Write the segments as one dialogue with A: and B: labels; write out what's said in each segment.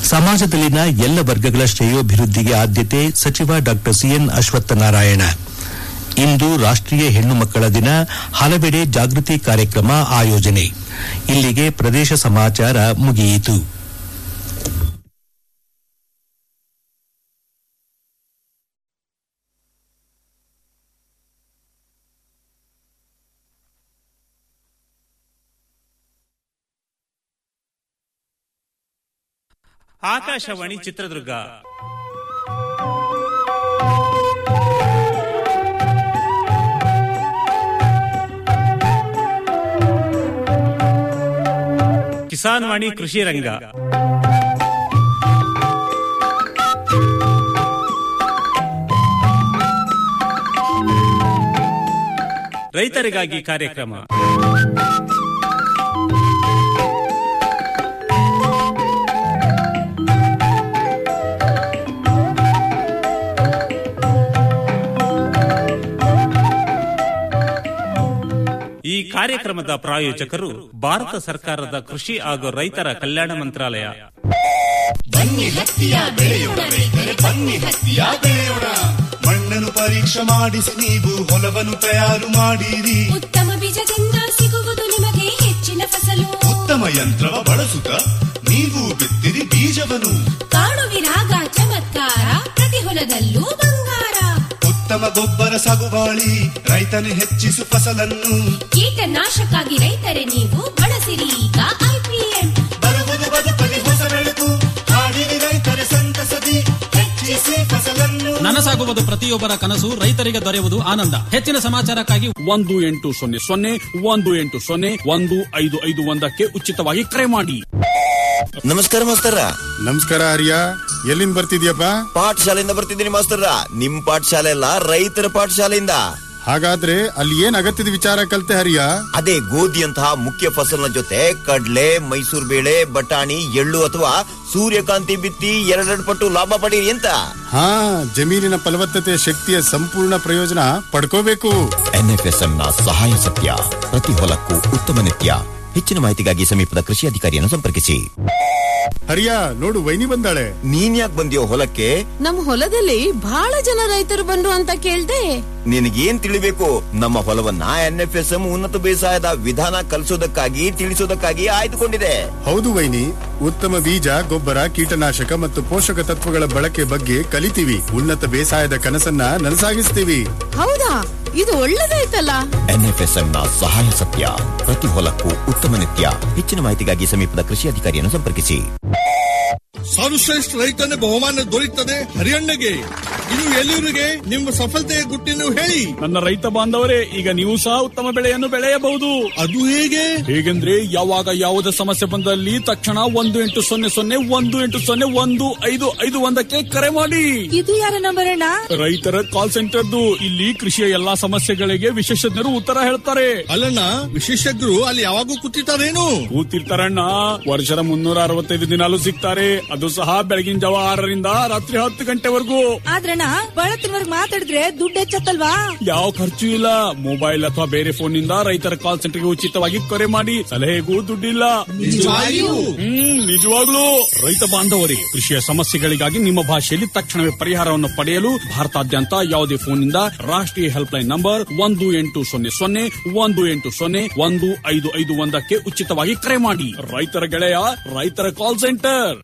A: ಸಮಾಜದಲ್ಲಿನ ಎಲ್ಲ ವರ್ಗಗಳ ಶ್ರೇಯೋಭಿವೃದ್ಧಿಗೆ ಆದ್ಯತೆ ಸಚಿವ ಡಾ ಸಿಎನ್ ಅಶ್ವತ್ಥನಾರಾಯಣ ಇಂದು ರಾಷ್ಟೀಯ ಹೆಣ್ಣು ಮಕ್ಕಳ ದಿನ ಹಲವೆಡೆ ಜಾಗೃತಿ ಕಾರ್ಯಕ್ರಮ ಆಯೋಜನೆ ಇಲ್ಲಿಗೆ ಪ್ರದೇಶ ಸಮಾಚಾರ ಮುಗಿಯಿತು
B: ಆಕಾಶವಾಣಿ ಚಿತ್ರದುರ್ಗ ಕಿಸಾನ್ ವಾಣಿ ಕೃಷಿ ರಂಗ ರೈತರಿಗಾಗಿ ಕಾರ್ಯಕ್ರಮ ಈ ಕಾರ್ಯಕ್ರಮದ ಪ್ರಾಯೋಜಕರು ಭಾರತ ಸರ್ಕಾರದ ಕೃಷಿ ಹಾಗೂ ರೈತರ ಕಲ್ಯಾಣ ಮಂತ್ರಾಲಯ
C: ಬನ್ನಿ ಹತ್ತಿಯ ಬೆಳೆಯೋಣ ರೈತರೆ ಬನ್ನಿ ಹತ್ತಿಯ ಬೆಳೆಯೋಣ ಮಣ್ಣನ್ನು ಪರೀಕ್ಷೆ ಮಾಡಿಸಿ ನೀವು ಹೊಲವನ್ನು ತಯಾರು ಮಾಡಿರಿ
D: ಉತ್ತಮ ಬೀಜದಿಂದ ಸಿಗುವುದು ನಿಮಗೆ ಹೆಚ್ಚಿನ ಫಸಲು
C: ಉತ್ತಮ ಯಂತ್ರವ ಬಳಸುತ್ತ ನೀವು ಬಿತ್ತಿರಿ ಬೀಜವನ್ನು
D: ಕಾಣುವಿರಾಗ ಚಮತ್ಕಾರ ಪ್ರತಿ ಹೊಲದಲ್ಲೂ ಬಂಗಾರ
C: ಉತ್ತಮ ಗೊಬ್ಬರ ಸಾಗುವಾಳಿ ರೈತನು ಹೆಚ್ಚಿಸು ಫಸಲನ್ನು
D: ಕೀಟನಾಶಕ್ಕಾಗಿ ರೈತರೆ ನೀವು ಬಳಸಿರಿ ಈಗ ಐಪಿಎಂ
C: ಬರುವುದು ಬದುಕಲಿ ಹೊಸ ಬೆಳಕು ಹಾಡಿರಿ ರೈತರೆ ಸಂತಸದಿ ಹೆಚ್ಚಿಸಿ ಫಸಲನ್ನು
E: ನನಸಾಗುವುದು ಪ್ರತಿಯೊಬ್ಬರ ಕನಸು ರೈತರಿಗೆ ದೊರೆಯುವುದು ಆನಂದ ಹೆಚ್ಚಿನ ಸಮಾಚಾರಕ್ಕಾಗಿ ಒಂದು ಎಂಟು ಸೊನ್ನೆ ಸೊನ್ನೆ ಒಂದು ಎಂಟು ಸೊನ್ನೆ ಒಂದು ಐದು ಐದು ಒಂದಕ್ಕೆ ಉಚಿತವಾಗಿ ಕರೆ ಮಾಡಿ
F: ನಮಸ್ಕಾರ ಮಾಸ್ತರ
G: ನಮಸ್ಕಾರ ಹರಿಯ ಎಲ್ಲಿಂದ ಬರ್ತಿದ್ಯಪ್ಪ
F: ಪಾಠಶಾಲೆಯಿಂದ ಬರ್ತಿದ್ದೀನಿ ಮಾಸ್ತರ ನಿಮ್ ಪಾಠಶಾಲೆ ಅಲ್ಲ ರೈತರ ಪಾಠಶಾಲೆಯಿಂದ
G: ಹಾಗಾದ್ರೆ ಅಲ್ಲಿ ಏನ್ ಅಗತ್ಯದ ವಿಚಾರ ಕಲ್ತೆ ಹರಿಯ
F: ಅದೇ ಗೋಧಿಯಂತಹ ಮುಖ್ಯ ಫಸಲಿನ ಜೊತೆ ಕಡ್ಲೆ ಮೈಸೂರು ಬೇಳೆ ಬಟಾಣಿ ಎಳ್ಳು ಅಥವಾ ಸೂರ್ಯಕಾಂತಿ ಬಿತ್ತಿ ಎರಡೆರಡು ಪಟ್ಟು ಲಾಭ ಪಡೀರಿ ಅಂತ
G: ಹಾ ಜಮೀನಿನ ಫಲವತ್ತತೆ ಶಕ್ತಿಯ ಸಂಪೂರ್ಣ ಪ್ರಯೋಜನ ಪಡ್ಕೋಬೇಕು
F: ಎನ್ಎಫ್ಎಸ್ಎಂ ನ ಸಹಾಯ ಸತ್ಯ ಪ್ರತಿ ಹೊಲಕ್ಕೂ ಉತ್ತಮ ನಿತ್ಯ ಹೆಚ್ಚಿನ ಮಾಹಿತಿಗಾಗಿ ಸಮೀಪದ ಕೃಷಿ ಅಧಿಕಾರಿಯನ್ನು ಸಂಪರ್ಕಿಸಿ
G: ಹರಿಯ ನೋಡು ವೈನಿ ಬಂದಾಳೆ
F: ನೀನ್ ಯಾಕೆ ಬಂದಿಯೋ ಹೊಲಕ್ಕೆ
H: ನಮ್ ಹೊಲದಲ್ಲಿ ಬಹಳ ಜನ ರೈತರು ಬಂದ್ರು ಅಂತ ಕೇಳ್ದೆ
F: ನಿನಗೇನ್ ತಿಳಿಬೇಕು ನಮ್ಮ ಹೊಲವನ್ನ ಎನ್ಎಫ್ಎಸ್ಎಂ ಉನ್ನತ ಬೇಸಾಯದ ವಿಧಾನ ಕಲಿಸೋದಕ್ಕಾಗಿ ತಿಳಿಸೋದಕ್ಕಾಗಿ ಆಯ್ದುಕೊಂಡಿದೆ
G: ಹೌದು ವೈನಿ ಉತ್ತಮ ಬೀಜ ಗೊಬ್ಬರ ಕೀಟನಾಶಕ ಮತ್ತು ಪೋಷಕ ತತ್ವಗಳ ಬಳಕೆ ಬಗ್ಗೆ ಕಲಿತೀವಿ ಉನ್ನತ ಬೇಸಾಯದ ಕನಸನ್ನ ನನಸಾಗಿಸ್ತೀವಿ
H: ಹೌದಾ ಇದು ಒಳ್ಳೇದಾಯ್ತಲ್ಲ
F: ಎನ್ಎಫ್ಎಸ್ಎಂ ನ ಸಹಾಯ ಸತ್ಯ ಪ್ರತಿ ಹೊಲಕ್ಕೂ ಉತ್ತಮ ನಿತ್ಯ ಹೆಚ್ಚಿನ ಮಾಹಿತಿಗಾಗಿ ಸಮೀಪದ ಕೃಷಿ ಅಧಿಕಾರಿಯನ್ನು ಸಂಪರ್ಕಿಸಿ
I: ಸರ್ವಶ್ರೇಷ್ಠ ರೈತನ ಬಹುಮಾನ ದೊರೆಯುತ್ತದೆ ಹರಿಯಣ್ಣಗೆ ಇನ್ನು ಎಲ್ಲರಿಗೆ ನಿಮ್ಮ ಸಫಲತೆಯ ಗುಟ್ಟಿನ ಹೇಳಿ
E: ನನ್ನ ರೈತ ಬಾಂಧವರೇ ಈಗ ನೀವು ಸಹ ಉತ್ತಮ ಬೆಳೆಯನ್ನು ಬೆಳೆಯಬಹುದು
I: ಅದು ಹೇಗೆ
E: ಹೇಗೆಂದ್ರೆ ಯಾವಾಗ ಯಾವುದೇ ಸಮಸ್ಯೆ ಬಂದಲ್ಲಿ ತಕ್ಷಣ ಒಂದು ಎಂಟು ಸೊನ್ನೆ ಸೊನ್ನೆ ಒಂದು ಎಂಟು ಸೊನ್ನೆ ಒಂದು ಐದು ಐದು ಒಂದಕ್ಕೆ ಕರೆ ಮಾಡಿ
H: ಇದು ಯಾರ ನಂಬರ್ ಅಣ್ಣ
E: ರೈತರ ಕಾಲ್ ಸೆಂಟರ್ದು ಇಲ್ಲಿ ಕೃಷಿಯ ಎಲ್ಲಾ ಸಮಸ್ಯೆಗಳಿಗೆ ವಿಶೇಷಜ್ಞರು ಉತ್ತರ ಹೇಳ್ತಾರೆ
I: ಅಲ್ಲಣ್ಣ ವಿಶೇಷಜ್ಞರು ಅಲ್ಲಿ ಯಾವಾಗೂ ಕೂತಿರ್ತಾರೇನು
E: ಕೂತಿರ್ತಾರಣ್ಣ ವರ್ಷದ ಮುನ್ನೂರ ಅರವತ್ತೈದು ದಿನಾಲು ಸಿಗ್ತಾರೆ ಅದು ಸಹ ಬೆಳಗಿನ ಜಾವ ಆರರಿಂದ ರಾತ್ರಿ ಹತ್ತು ಗಂಟೆವರೆಗೂ
H: ಆದ್ರಣ್ಣ ಬಳತ್ತಿನವರ್ಗ್ ಮಾತಾಡಿದ್ರೆ ದುಡ್ಡು ಹೆಚ್ಚತ್ತಲ್ವಾ
E: ಯಾವ ಖರ್ಚು ಇಲ್ಲ ಮೊಬೈಲ್ ಅಥವಾ ಬೇರೆ ಫೋನ್ ನಿಂದ ರೈತರ ಕಾಲ್ ಸೆಂಟರ್ಗೆ ಉಚಿತವಾಗಿ ಕರೆ ಮಾಡಿ ಸಲಹೆಗೂ ದುಡ್ಡಿಲ್ಲ
I: ನಿಜವಾಗಿಯೂ?
E: ಹ್ಮ್ ನಿಜವಾಗ್ಲೂ ರೈತ ಬಾಂಧವರೇ ಕೃಷಿಯ ಸಮಸ್ಯೆಗಳಿಗಾಗಿ ನಿಮ್ಮ ಭಾಷೆಯಲ್ಲಿ ತಕ್ಷಣವೇ ಪರಿಹಾರವನ್ನು ಪಡೆಯಲು ಭಾರತಾದ್ಯಂತ ಯಾವುದೇ ಫೋನ್ ನಿಂದ ರಾಷ್ಟ್ರೀಯ ಹೆಲ್ಪ್ ಲೈನ್ ನಂಬರ್ ಒಂದು ಎಂಟು ಸೊನ್ನೆ ಸೊನ್ನೆ ಒಂದು ಎಂಟು ಸೊನ್ನೆ ಒಂದು ಐದು ಐದು ಒಂದಕ್ಕೆ ಉಚಿತವಾಗಿ ಕರೆ ಮಾಡಿ ರೈತರ ಗೆಳೆಯ ರೈತರ ಕಾಲ್ ಸೆಂಟರ್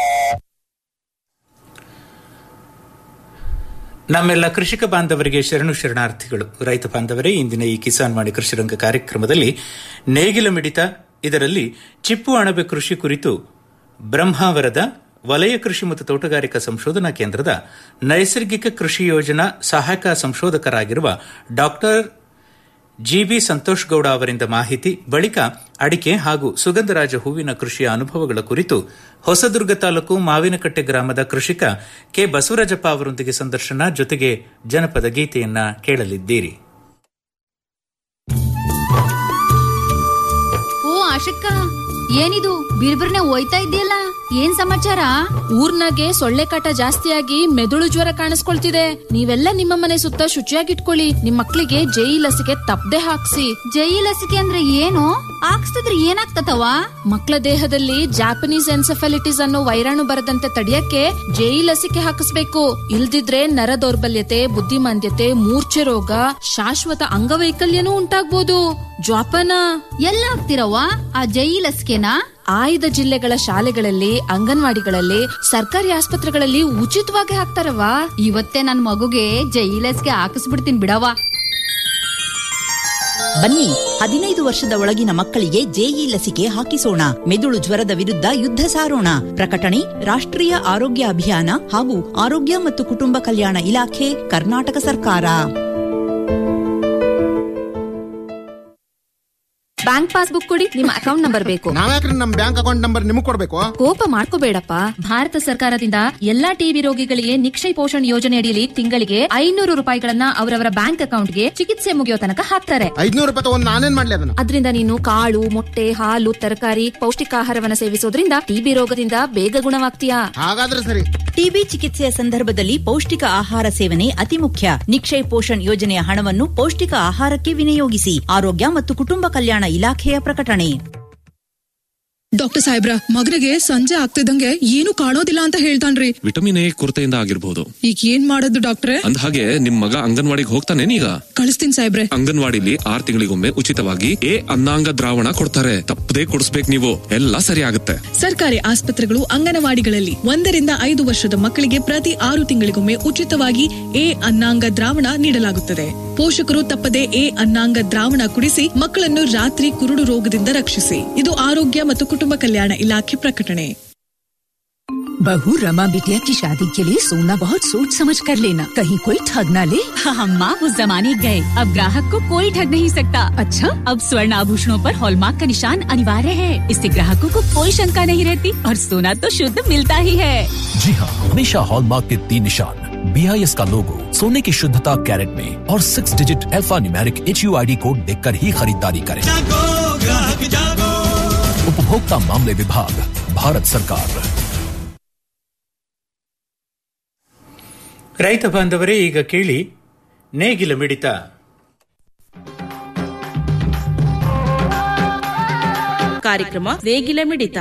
J: ನಮ್ಮೆಲ್ಲ ಕೃಷಿಕ ಬಾಂಧವರಿಗೆ ಶರಣು ಶರಣಾರ್ಥಿಗಳು ರೈತ ಬಾಂಧವರೇ ಇಂದಿನ ಈ ಕಿಸಾನ್ ವಾಣಿ ಕೃಷಿ ರಂಗ ಕಾರ್ಯಕ್ರಮದಲ್ಲಿ ನೇಗಿಲ ಮಿಡಿತ ಇದರಲ್ಲಿ ಚಿಪ್ಪು ಅಣಬೆ ಕೃಷಿ ಕುರಿತು ಬ್ರಹ್ಮಾವರದ ವಲಯ ಕೃಷಿ ಮತ್ತು ತೋಟಗಾರಿಕಾ ಸಂಶೋಧನಾ ಕೇಂದ್ರದ ನೈಸರ್ಗಿಕ ಕೃಷಿ ಯೋಜನಾ ಸಹಾಯಕ ಸಂಶೋಧಕರಾಗಿರುವ ಡಾಕ್ಟರ್ ಜಿಬಿ ಸಂತೋಷ್ ಗೌಡ ಅವರಿಂದ ಮಾಹಿತಿ ಬಳಿಕ ಅಡಿಕೆ ಹಾಗೂ ಸುಗಂಧರಾಜ ಹೂವಿನ ಕೃಷಿಯ ಅನುಭವಗಳ ಕುರಿತು ಹೊಸದುರ್ಗ ತಾಲೂಕು ಮಾವಿನಕಟ್ಟೆ ಗ್ರಾಮದ ಕೃಷಿಕ ಕೆ ಬಸವರಾಜಪ್ಪ ಅವರೊಂದಿಗೆ ಸಂದರ್ಶನ ಜೊತೆಗೆ ಜನಪದ ಗೀತೆಯನ್ನ ಕೇಳಲಿದ್ದೀರಿ
K: ಓ ಆಶಕ್ಕ ಏನಿದು ಬಿರ್ಬಿರ್ನೆ ಹೋಯ್ತಾ ಇದೆಯಲ್ಲ ಏನ್ ಸಮಾಚಾರ ಊರ್ನಾಗೆ ಸೊಳ್ಳೆ ಕಾಟ ಜಾಸ್ತಿಯಾಗಿ ಮೆದುಳು ಜ್ವರ ಕಾಣಿಸ್ಕೊಳ್ತಿದೆ ನೀವೆಲ್ಲ ನಿಮ್ಮ ಮನೆ ಸುತ್ತ ಶುಚಿಯಾಗಿಟ್ಕೊಳ್ಳಿ ನಿಮ್ ಮಕ್ಳಿಗೆ ಜೈ ಲಸಿಕೆ ತಪ್ಪದೆ ಹಾಕ್ಸಿ ಜೈ ಲಸಿಕೆ ಅಂದ್ರೆ ಏನು ಹಾಕ್ಸ್ತಿದ್ರೆ ಏನಾಗ್ತತವ
H: ಮಕ್ಕಳ ದೇಹದಲ್ಲಿ ಜಾಪನೀಸ್ ಎನ್ಸೆಫಾಲಿಟಿಸ್ ಅನ್ನೋ ವೈರಾಣು ಬರದಂತೆ ತಡೆಯಕ್ಕೆ ಜೇಯಿ ಲಸಿಕೆ ಹಾಕಿಸ್ಬೇಕು ಇಲ್ದಿದ್ರೆ ನರ ದೌರ್ಬಲ್ಯತೆ ಬುದ್ಧಿಮಾಂದ್ಯತೆ ಮೂರ್ಛೆ ರೋಗ ಶಾಶ್ವತ ಅಂಗವೈಕಲ್ಯನೂ ಉಂಟಾಗ್ಬೋದು ಜ್ವಾಪನ
K: ಎಲ್ಲ ಹಾಕ್ತಿರವ್ವ ಆ ಜೈ ಲಸಿಕೆನಾ
H: ಆಯ್ದ ಜಿಲ್ಲೆಗಳ ಶಾಲೆಗಳಲ್ಲಿ ಅಂಗನವಾಡಿಗಳಲ್ಲಿ ಸರ್ಕಾರಿ ಆಸ್ಪತ್ರೆಗಳಲ್ಲಿ ಉಚಿತವಾಗಿ ಹಾಕ್ತಾರವ
K: ಇವತ್ತೇ ನನ್ ಮಗುಗೆ ಜೈ ಲಸಿಕೆ ಹಾಕಿಸ್ಬಿಡ್ತೀನಿ ಬಿಡವ್ವ
L: ಬನ್ನಿ ಹದಿನೈದು ವರ್ಷದ ಒಳಗಿನ ಮಕ್ಕಳಿಗೆ ಜೆಇ ಲಸಿಕೆ ಹಾಕಿಸೋಣ ಮೆದುಳು ಜ್ವರದ ವಿರುದ್ಧ ಯುದ್ಧ ಸಾರೋಣ ಪ್ರಕಟಣೆ ರಾಷ್ಟ್ರೀಯ ಆರೋಗ್ಯ ಅಭಿಯಾನ ಹಾಗೂ ಆರೋಗ್ಯ ಮತ್ತು ಕುಟುಂಬ ಕಲ್ಯಾಣ ಇಲಾಖೆ ಕರ್ನಾಟಕ ಸರ್ಕಾರ
K: ಬ್ಯಾಂಕ್ ಪಾಸ್ಬುಕ್ ಕೊಡಿ ನಿಮ್ಮ ಅಕೌಂಟ್ ನಂಬರ್ ಬೇಕು
M: ನಾವ್ಯಾಕ್ರಿ ನಮ್ ಬ್ಯಾಂಕ್ ಅಕೌಂಟ್ ನಂಬರ್ ನಿಮಗ್ ಕೊಡ್ಬೇಕು
H: ಕೋಪ ಮಾಡ್ಕೋಬೇಡಪ್ಪ
K: ಭಾರತ ಸರ್ಕಾರದಿಂದ ಎಲ್ಲಾ ಟಿಬಿ ರೋಗಿಗಳಿಗೆ ನಿಕ್ಷಯ ಪೋಷಣ್ ಯೋಜನೆ ಅಡಿಯಲ್ಲಿ ತಿಂಗಳಿಗೆ ಐನೂರು ರೂಪಾಯಿಗಳನ್ನ ಅವರವರ ಬ್ಯಾಂಕ್ ಅಕೌಂಟ್ಗೆ ಚಿಕಿತ್ಸೆ ಮುಗಿಯೋ ತನಕ ಹಾಕ್ತಾರೆ
M: ಐದ್ನೂರು ರೂಪಾಯಿ ತಗೊಂಡ್ ನಾನೇನ್ ಮಾಡ್ಲಿ ಅದನ್ನ
H: ಅದರಿಂದ ನೀನು ಕಾಳು ಮೊಟ್ಟೆ ಹಾಲು ತರಕಾರಿ ಪೌಷ್ಟಿಕಾಹಾರವನ್ನ ಸೇವಿಸೋದ್ರಿಂದ ಟಿಬಿ ರೋಗದಿಂದ ಬೇಗ ಗುಣವಾಗ್ತೀಯಾ
M: ಹಾಗಾದ್ರೆ ಸರಿ
L: ಟಿಬಿ ಚಿಕಿತ್ಸೆಯ ಸಂದರ್ಭದಲ್ಲಿ ಪೌಷ್ಟಿಕ ಆಹಾರ ಸೇವನೆ ಅತಿ ಮುಖ್ಯ ನಿಕ್ಷಯ್ ಪೋಷಣ್ ಯೋಜನೆಯ ಹಣವನ್ನು ಪೌಷ್ಟಿಕ ಆಹಾರಕ್ಕೆ ವಿನಿಯೋಗಿಸಿ ಆರೋಗ್ಯ ಮತ್ತು ಕುಟುಂಬ ಕಲ್ಯಾಣ ಇಲಾಖೆಯ ಪ್ರಕಟಣೆ
N: ಡಾಕ್ಟರ್ ಸಾಹೇಬ್ರ ಮಗನಿಗೆ ಸಂಜೆ ಆಗ್ತಿದ್ದಂಗೆ ಏನು ಕಾಣೋದಿಲ್ಲ ಅಂತ ಹೇಳ್ತಾನ್ರಿ
O: ವಿಟಮಿನ್ ಎ ಕೊರತೆಯಿಂದ ಆಗಿರ್ಬೋದು
N: ಈಗ ಏನ್ ಮಾಡೋದು ಡಾಕ್ಟ್ರೆ
O: ಅಂದ ಹಾಗೆ ನಿಮ್ ಮಗ ಅಂಗನವಾಡಿಗೆ ಹೋಗ್ತಾನೇನೀಗ
N: ಕಳಿಸ್ತೀನಿ ಸಾಹೇಬ್ರೆ
O: ಅಂಗನವಾಡಿಲಿ ಆರ್ ತಿಂಗಳಿಗೊಮ್ಮೆ ಉಚಿತವಾಗಿ ಎ ಅನ್ನಾಂಗ ದ್ರಾವಣ ಕೊಡ್ತಾರೆ ತಪ್ಪದೇ ಕೊಡಿಸ್ಬೇಕು ನೀವು ಎಲ್ಲ ಸರಿ ಆಗುತ್ತೆ
N: ಸರ್ಕಾರಿ ಆಸ್ಪತ್ರೆಗಳು ಅಂಗನವಾಡಿಗಳಲ್ಲಿ ಒಂದರಿಂದ ಐದು ವರ್ಷದ ಮಕ್ಕಳಿಗೆ ಪ್ರತಿ ಆರು ತಿಂಗಳಿಗೊಮ್ಮೆ ಉಚಿತವಾಗಿ ಎ ಅನ್ನಾಂಗ ದ್ರಾವಣ ನೀಡಲಾಗುತ್ತದೆ ಪೋಷಕರು ತಪ್ಪದೆ ಎ ಅನ್ನಾಂಗ ದ್ರಾವಣ ಕುಡಿಸಿ ಮಕ್ಕಳನ್ನು ರಾತ್ರಿ ಕುರುಡು ರೋಗದಿಂದ ರಕ್ಷಿಸಿ ಇದು ಆರೋಗ್ಯ ಮತ್ತು ಕುಟುಂಬ ಕಲ್ಯಾಣ ಇಲಾಖೆ ಪ್ರಕಟಣೆ
P: बहू रमा बिटिया की शादी के लिए सोना बहुत सोच समझ कर लेना कहीं कोई ठग ना ले
Q: हम माँ उस जमाने गए अब ग्राहक को कोई ठग नहीं सकता अच्छा अब स्वर्ण आभूषणों पर हॉलमार्क का निशान अनिवार्य है इससे ग्राहकों को कोई शंका नहीं रहती और सोना तो शुद्ध मिलता ही है
R: जी हाँ हमेशा हॉलमार्क के तीन निशान बी आई एस का लोगो सोने की शुद्धता कैरेट में और six digit alphanumeric H U I D code देखकर ही खरीदारी करें उपभोक्ता मामले विभाग भारत सरकार
J: ರೈತ ಬಾಂಧವರೇ ಈಗ ಕೇಳಿ ನೇಗಿಲ ಮಿಡಿತ
S: ಕಾರ್ಯಕ್ರಮ ನೇಗಿಲ ಮಿಡಿತ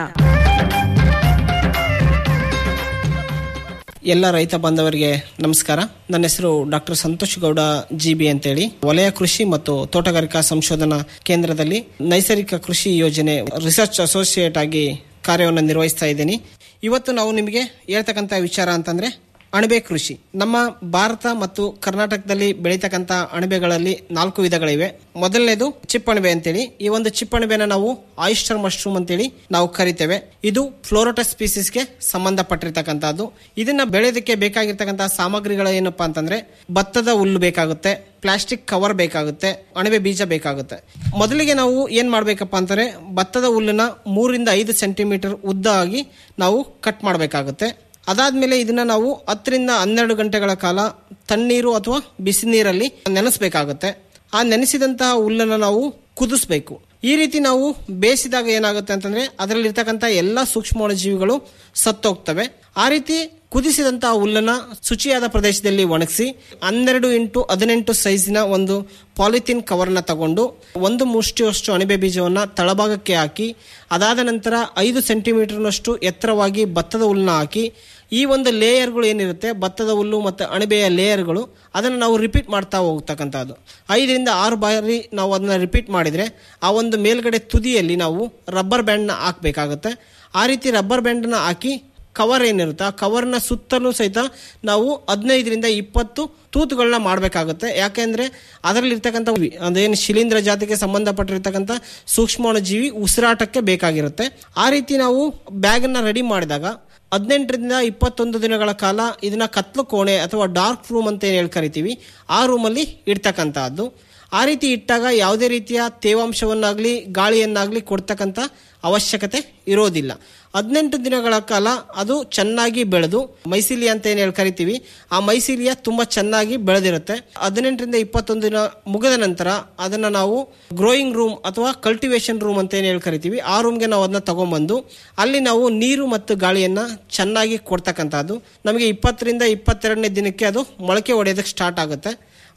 T: ಎಲ್ಲ ರೈತ ಬಾಂಧವರಿಗೆ ನಮಸ್ಕಾರ ನನ್ನ ಹೆಸರು doctor Santosh Gowda G B ಅಂತೇಳಿ ವಲಯ ಕೃಷಿ ಮತ್ತು ತೋಟಗಾರಿಕಾ ಸಂಶೋಧನಾ ಕೇಂದ್ರದಲ್ಲಿ ನೈಸರ್ಗಿಕ ಕೃಷಿ ಯೋಜನೆ ರಿಸರ್ಚ್ ಅಸೋಸಿಯೇಟ್ ಆಗಿ ಕಾರ್ಯವನ್ನು ನಿರ್ವಹಿಸ್ತಾ ಇದ್ದೀನಿ ಇವತ್ತು ನಾವು ನಿಮಗೆ ಹೇಳ್ತಕ್ಕಂಥ ವಿಚಾರ ಅಂತಂದ್ರೆ ಅಣಬೆ ಕೃಷಿ ನಮ್ಮ ಭಾರತ ಮತ್ತು ಕರ್ನಾಟಕದಲ್ಲಿ ಬೆಳೀತಕ್ಕಂಥ ಅಣಬೆಗಳಲ್ಲಿ ನಾಲ್ಕು ವಿಧಗಳಿವೆ ಮೊದಲನೇದು ಚಿಪ್ಪಣಬೆ ಅಂತೇಳಿ ಈ ಒಂದು ಚಿಪ್ಪಣಬೆನ ನಾವು ಆಯಿಸ್ಟರ್ ಮಶ್ರೂಮ್ ಅಂತೇಳಿ ನಾವು ಕರಿತೇವೆ ಇದು ಫ್ಲೋರೋಟಸ್ ಸ್ಪೀಸಿಸ್ಗೆ ಸಂಬಂಧಪಟ್ಟಿರ್ತಕ್ಕಂಥದ್ದು ಇದನ್ನ ಬೆಳೆಯೋದಕ್ಕೆ ಬೇಕಾಗಿರ್ತಕ್ಕಂಥ ಸಾಮಗ್ರಿಗಳು ಏನಪ್ಪಾ ಅಂತಂದ್ರೆ ಭತ್ತದ ಹುಲ್ಲು ಬೇಕಾಗುತ್ತೆ ಪ್ಲಾಸ್ಟಿಕ್ ಕವರ್ ಬೇಕಾಗುತ್ತೆ ಅಣಬೆ ಬೀಜ ಬೇಕಾಗುತ್ತೆ ಮೊದಲಿಗೆ ನಾವು ಏನ್ ಮಾಡ್ಬೇಕಪ್ಪ ಅಂತಂದ್ರೆ ಭತ್ತದ ಹುಲ್ಲನ್ನ ಮೂರಿಂದ ಐದು ಸೆಂಟಿಮೀಟರ್ ಉದ್ದ ಆಗಿ ನಾವು ಕಟ್ ಮಾಡಬೇಕಾಗುತ್ತೆ ಅದಾದ್ಮೇಲೆ ಇದನ್ನ ನಾವು ಹತ್ತರಿಂದ ಹನ್ನೆರಡು ಗಂಟೆಗಳ ಕಾಲ ತಣ್ಣೀರು ಅಥವಾ ಬಿಸಿ ನೀರಲ್ಲಿ ನೆನೆಸಬೇಕಾಗುತ್ತೆ ಆ ನೆನೆಸಿದಂತಹ ಹುಲ್ಲನ್ನು ನಾವು ಕುದಿಸ್ಬೇಕು ಈ ರೀತಿ ನಾವು ಬೇಯಿಸಿದಾಗ ಏನಾಗುತ್ತೆ ಅಂತಂದ್ರೆ ಅದರಲ್ಲಿರ್ತಕ್ಕಂಥ ಎಲ್ಲ ಸೂಕ್ಷ್ಮಾಣುಜೀವಿಗಳು ಸತ್ತೋಗ್ತವೆ ಆ ರೀತಿ ಕುದಿಸಿದಂತಹ ಹುಲ್ಲನ್ನ ಶುಚಿಯಾದ ಪ್ರದೇಶದಲ್ಲಿ ಒಣಗಿಸಿ ಹನ್ನೆರಡು ಇಂಟು ಹದಿನೆಂಟು ಸೈಜಿನ ಒಂದು ಪಾಲಿಥಿನ್ ಕವರ್ನ ತಗೊಂಡು ಒಂದು ಮುಷ್ಟಿಯಷ್ಟು ಅಣಬೆ ಬೀಜವನ್ನ ತಳಭಾಗಕ್ಕೆ ಹಾಕಿ ಅದಾದ ನಂತರ ಐದು ಸೆಂಟಿಮೀಟರ್ನಷ್ಟು ಎತ್ತರವಾಗಿ ಭತ್ತದ ಹುಲ್ಲನ್ನ ಹಾಕಿ ಈ ಒಂದು ಲೇಯರ್ಗಳು ಏನಿರುತ್ತೆ ಭತ್ತದ ಹುಲ್ಲು ಮತ್ತು ಅಣಬೆಯ ಲೇಯರ್ಗಳು ಅದನ್ನು ನಾವು ರಿಪೀಟ್ ಮಾಡ್ತಾ ಹೋಗ್ತಕ್ಕಂಥದ್ದು ಐದರಿಂದ ಆರು ಬಾರಿ ನಾವು ಅದನ್ನು ರಿಪೀಟ್ ಮಾಡಿದರೆ ಆ ಒಂದು ಮೇಲ್ಗಡೆ ತುದಿಯಲ್ಲಿ ನಾವು ರಬ್ಬರ್ ಬ್ಯಾಂಡ್ನ ಹಾಕಬೇಕಾಗುತ್ತೆ ಆ ರೀತಿ ರಬ್ಬರ್ ಬ್ಯಾಂಡನ್ನ ಹಾಕಿ ಕವರ್ ಏನಿರುತ್ತೆ ಆ ಕವರ್ನ ಸುತ್ತಲೂ ಸಹಿತ ನಾವು ಹದಿನೈದರಿಂದ ಇಪ್ಪತ್ತು ತೂತುಗಳನ್ನ ಮಾಡಬೇಕಾಗುತ್ತೆ ಯಾಕೆಂದ್ರೆ ಅದರಲ್ಲಿರ್ತಕ್ಕಂಥ ಅದೇನು ಶಿಲೀಂಧ್ರ ಜಾತಿಗೆ ಸಂಬಂಧಪಟ್ಟಿರ್ತಕ್ಕಂಥ ಸೂಕ್ಷ್ಮಾಣುಜೀವಿ ಉಸಿರಾಟಕ್ಕೆ ಬೇಕಾಗಿರುತ್ತೆ ಆ ರೀತಿ ನಾವು ಬ್ಯಾಗನ್ನ ರೆಡಿ ಮಾಡಿದಾಗ ಹದಿನೆಂಟರಿಂದ ಇಪ್ಪತ್ತೊಂದು ದಿನಗಳ ಕಾಲ ಇದನ್ನ ಕತ್ಲು ಕೋಣೆ ಅಥವಾ ಡಾರ್ಕ್ ರೂಮ್ ಅಂತ ಏನು ಹೇಳಿ ಕರಿತೀವಿ ಆ ರೂಮಲ್ಲಿ ಇಡ್ತಕ್ಕಂಥದ್ದು ಆ ರೀತಿ ಇಟ್ಟಾಗ ಯಾವುದೇ ರೀತಿಯ ತೇವಾಂಶವನ್ನಾಗಲಿ ಗಾಳಿಯನ್ನಾಗಲಿ ಕೊಡ್ತಕ್ಕಂಥ ಅವಶ್ಯಕತೆ ಇರೋದಿಲ್ಲ ಹದಿನೆಂಟು ದಿನಗಳ ಕಾಲ ಅದು ಚೆನ್ನಾಗಿ ಬೆಳೆದು ಮೈಸಿಲಿಯ ಅಂತ ಏನು ಹೇಳಿ ಕರಿತೀವಿ ಆ ಮೈಸಿಲಿಯ ತುಂಬ ಚೆನ್ನಾಗಿ ಬೆಳೆದಿರುತ್ತೆ ಹದಿನೆಂಟರಿಂದ ಇಪ್ಪತ್ತೊಂದು ದಿನ ಮುಗಿದ ನಂತರ ಅದನ್ನ ನಾವು ಗ್ರೋಯಿಂಗ್ ರೂಮ್ ಅಥವಾ ಕಲ್ಟಿವೇಶನ್ ರೂಮ್ ಅಂತ ಏನು ಹೇಳಿ ಕರಿತೀವಿ ಆ ರೂಮ್ಗೆ ನಾವು ಅದನ್ನ ತಗೊಂಡ್ಬಂದು ಅಲ್ಲಿ ನಾವು ನೀರು ಮತ್ತು ಗಾಳಿಯನ್ನ ಚೆನ್ನಾಗಿ ಕೊಡ್ತಕ್ಕಂಥದ್ದು ನಮಗೆ ಇಪ್ಪತ್ತರಿಂದ ಇಪ್ಪತ್ತೆರಡನೇ ದಿನಕ್ಕೆ ಅದು ಮೊಳಕೆ ಹೊಡೆಯೋದಕ್ಕೆ ಸ್ಟಾರ್ಟ್ ಆಗುತ್ತೆ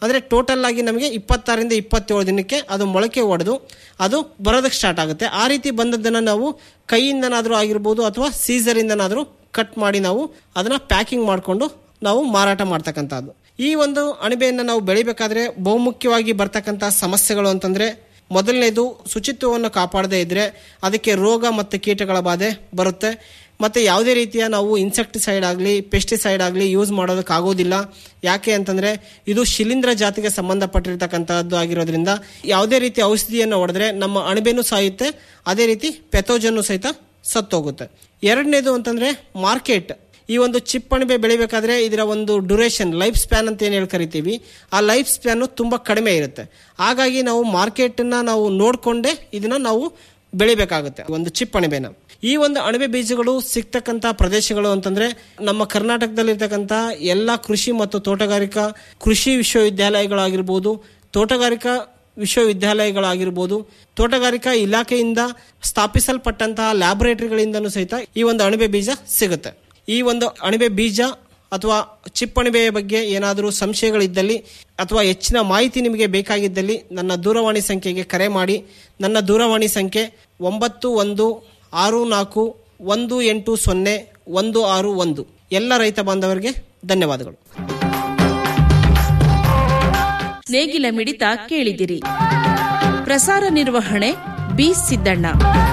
T: ಅಂದರೆ ಟೋಟಲ್ ಆಗಿ ನಮಗೆ ಇಪ್ಪತ್ತಾರರಿಂದ ಇಪ್ಪತ್ತೇಳು ದಿನಕ್ಕೆ ಅದು ಮೊಳಕೆ ಒಡೆದು ಅದು ಬರೋದಕ್ಕೆ ಸ್ಟಾರ್ಟ್ ಆಗುತ್ತೆ ಆ ರೀತಿ ಬಂದದ್ದನ್ನು ನಾವು ಕೈಯಿಂದನಾದರೂ ಆಗಿರ್ಬೋದು ಅಥವಾ ಸೀಸರಿಂದನಾದರೂ ಕಟ್ ಮಾಡಿ ನಾವು ಅದನ್ನು ಪ್ಯಾಕಿಂಗ್ ಮಾಡಿಕೊಂಡು ನಾವು ಮಾರಾಟ ಮಾಡ್ತಕ್ಕಂಥದ್ದು ಈ ಒಂದು ಅಣಬೆಯನ್ನು ನಾವು ಬೆಳಿಬೇಕಾದ್ರೆ ಬಹುಮುಖ್ಯವಾಗಿ ಬರ್ತಕ್ಕಂಥ ಸಮಸ್ಯೆಗಳು ಅಂತಂದರೆ ಮೊದಲನೇದು ಶುಚಿತ್ವವನ್ನು ಕಾಪಾಡದೇ ಇದ್ದರೆ ಅದಕ್ಕೆ ರೋಗ ಮತ್ತು ಕೀಟಗಳ ಬಾಧೆ ಬರುತ್ತೆ ಮತ್ತು ಯಾವುದೇ ರೀತಿಯ ನಾವು ಇನ್ಸೆಕ್ಟಿಸೈಡ್ ಆಗಲಿ ಪೆಸ್ಟಿಸೈಡ್ ಆಗಲಿ ಯೂಸ್ ಮಾಡೋದಕ್ಕಾಗೋದಿಲ್ಲ ಯಾಕೆ ಅಂತಂದರೆ ಇದು ಶಿಲೀಂಧ್ರ ಜಾತಿಗೆ ಸಂಬಂಧಪಟ್ಟಿರ್ತಕ್ಕಂಥದ್ದು ಆಗಿರೋದ್ರಿಂದ ಯಾವುದೇ ರೀತಿ ಔಷಧಿಯನ್ನು ಹೊಡೆದ್ರೆ ನಮ್ಮ ಅಣಬೆನೂ ಸಾಯುತ್ತೆ ಅದೇ ರೀತಿ ಪೆಥೋಜನ್ನು ಸಹಿತ ಸತ್ತೋಗುತ್ತೆ ಎರಡನೇದು ಅಂತಂದರೆ ಮಾರ್ಕೆಟ್ ಈ ಒಂದು ಚಿಪ್ ಅಣಬೆ ಬೆಳಿಬೇಕಾದ್ರೆ ಇದರ ಒಂದು ಡ್ಯೂರೇಷನ್ ಲೈಫ್ ಸ್ಪ್ಯಾನ್ ಅಂತ ಏನು ಹೇಳಿ ಕರಿತೀವಿ ಆ ಲೈಫ್ ಸ್ಪ್ಯಾನು ತುಂಬ ಕಡಿಮೆ ಇರುತ್ತೆ ಹಾಗಾಗಿ ನಾವು ಮಾರ್ಕೆಟನ್ನು ನಾವು ನೋಡಿಕೊಂಡೇ ಇದನ್ನು ನಾವು ಬೆಳಿಬೇಕಾಗುತ್ತೆ ಒಂದು ಚಿಪ್ ಅಣಬೆನ ಈ ಒಂದು ಅಣಬೆ ಬೀಜಗಳು ಸಿಗ್ತಕ್ಕಂಥ ಪ್ರದೇಶಗಳು ಅಂತಂದ್ರೆ ನಮ್ಮ ಕರ್ನಾಟಕದಲ್ಲಿರ್ತಕ್ಕಂಥ ಎಲ್ಲ ಕೃಷಿ ಮತ್ತು ತೋಟಗಾರಿಕಾ ಕೃಷಿ ವಿಶ್ವವಿದ್ಯಾಲಯಗಳಾಗಿರ್ಬೋದು ತೋಟಗಾರಿಕಾ ವಿಶ್ವವಿದ್ಯಾಲಯಗಳಾಗಿರ್ಬೋದು ತೋಟಗಾರಿಕಾ ಇಲಾಖೆಯಿಂದ ಸ್ಥಾಪಿಸಲ್ಪಟ್ಟಂತಹ ಲ್ಯಾಬೊರೇಟರಿಗಳಿಂದನೂ ಸಹಿತ ಈ ಒಂದು ಅಣಬೆ ಬೀಜ ಸಿಗುತ್ತೆ ಈ ಒಂದು ಅಣಬೆ ಬೀಜ ಅಥವಾ ಚಿಪ್ಪಣಿಬೆಯ ಬಗ್ಗೆ ಏನಾದರೂ ಸಂಶಯಗಳಿದ್ದಲ್ಲಿ ಅಥವಾ ಹೆಚ್ಚಿನ ಮಾಹಿತಿ ನಿಮಗೆ ಬೇಕಾಗಿದ್ದಲ್ಲಿ ನನ್ನ ದೂರವಾಣಿ ಸಂಖ್ಯೆಗೆ ಕರೆ ಮಾಡಿ ನನ್ನ ದೂರವಾಣಿ ಸಂಖ್ಯೆ ಒಂಬತ್ತು ಒಂದು ಆರು ನಾಲ್ಕು ಒಂದು ಎಂಟು ಸೊನ್ನೆ ಒಂದು ಆರು ಒಂದು ಎಲ್ಲ ರೈತ ಬಾಂಧವರಿಗೆ ಧನ್ಯವಾದಗಳು
S: ನೇಗಿಲ ಮಿಡಿತ ಕೇಳಿದಿರಿ ಪ್ರಸಾರ ನಿರ್ವಹಣೆ ಬಿ ಸಿದ್ದಣ್ಣ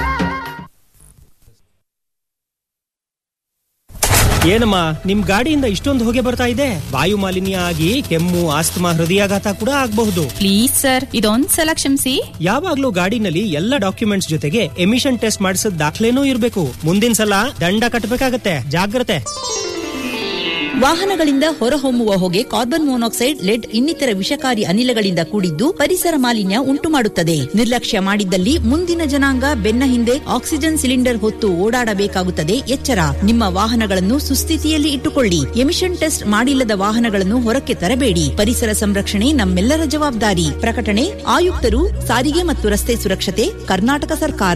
U: ಏನಮ್ಮ ನಿಮ್ ಗಾಡಿಯಿಂದ ಇಷ್ಟೊಂದು ಹೊಗೆ ಬರ್ತಾ ಇದೆ ವಾಯು ಮಾಲಿನ್ಯ ಆಗಿ ಕೆಮ್ಮು ಆಸ್ತಮಾ ಹೃದಯಾಘಾತ ಕೂಡ ಆಗಬಹುದು
Q: ಪ್ಲೀಸ್ ಸರ್ ಇದೊಂದ್ಸಲ ಕ್ಷಮಿಸಿ
U: ಯಾವಾಗ್ಲೂ ಗಾಡಿನಲ್ಲಿ ಎಲ್ಲ ಡಾಕ್ಯುಮೆಂಟ್ಸ್ ಜೊತೆಗೆ ಎಮಿಷನ್ ಟೆಸ್ಟ್ ಮಾಡಿಸಿದ ದಾಖಲೆನೂ ಇರಬೇಕು ಮುಂದಿನ ಸಲ ದಂಡ ಕಟ್ಟಬೇಕಾಗತ್ತೆ ಜಾಗ್ರತೆ
L: ವಾಹನಗಳಿಂದ ಹೊರಹೊಮ್ಮುವ ಹೊಗೆ ಕಾರ್ಬನ್ ಮೊನಾಕ್ಸೈಡ್ ಲೆಡ್ ಇನ್ನಿತರ ವಿಷಕಾರಿ ಅನಿಲಗಳಿಂದ ಕೂಡಿದ್ದು ಪರಿಸರ ಮಾಲಿನ್ಯ ಉಂಟು ಮಾಡುತ್ತದೆ ನಿರ್ಲಕ್ಷ್ಯ ಮಾಡಿದ್ದಲ್ಲಿ ಮುಂದಿನ ಜನಾಂಗ ಬೆನ್ನ ಹಿಂದೆ ಆಕ್ಸಿಜನ್ ಸಿಲಿಂಡರ್ ಹೊತ್ತು ಓಡಾಡಬೇಕಾಗುತ್ತದೆ ಎಚ್ಚರ ನಿಮ್ಮ ವಾಹನಗಳನ್ನು ಸುಸ್ಥಿತಿಯಲ್ಲಿ ಇಟ್ಟುಕೊಳ್ಳಿ ಎಮಿಷನ್ ಟೆಸ್ಟ್ ಮಾಡಿಲ್ಲದ ವಾಹನಗಳನ್ನು ಹೊರಕ್ಕೆ ತರಬೇಡಿ ಪರಿಸರ ಸಂರಕ್ಷಣೆ ನಮ್ಮೆಲ್ಲರ ಜವಾಬ್ದಾರಿ ಪ್ರಕಟಣೆ ಆಯುಕ್ತರು ಸಾರಿಗೆ ಮತ್ತು ರಸ್ತೆ ಸುರಕ್ಷತೆ ಕರ್ನಾಟಕ ಸರ್ಕಾರ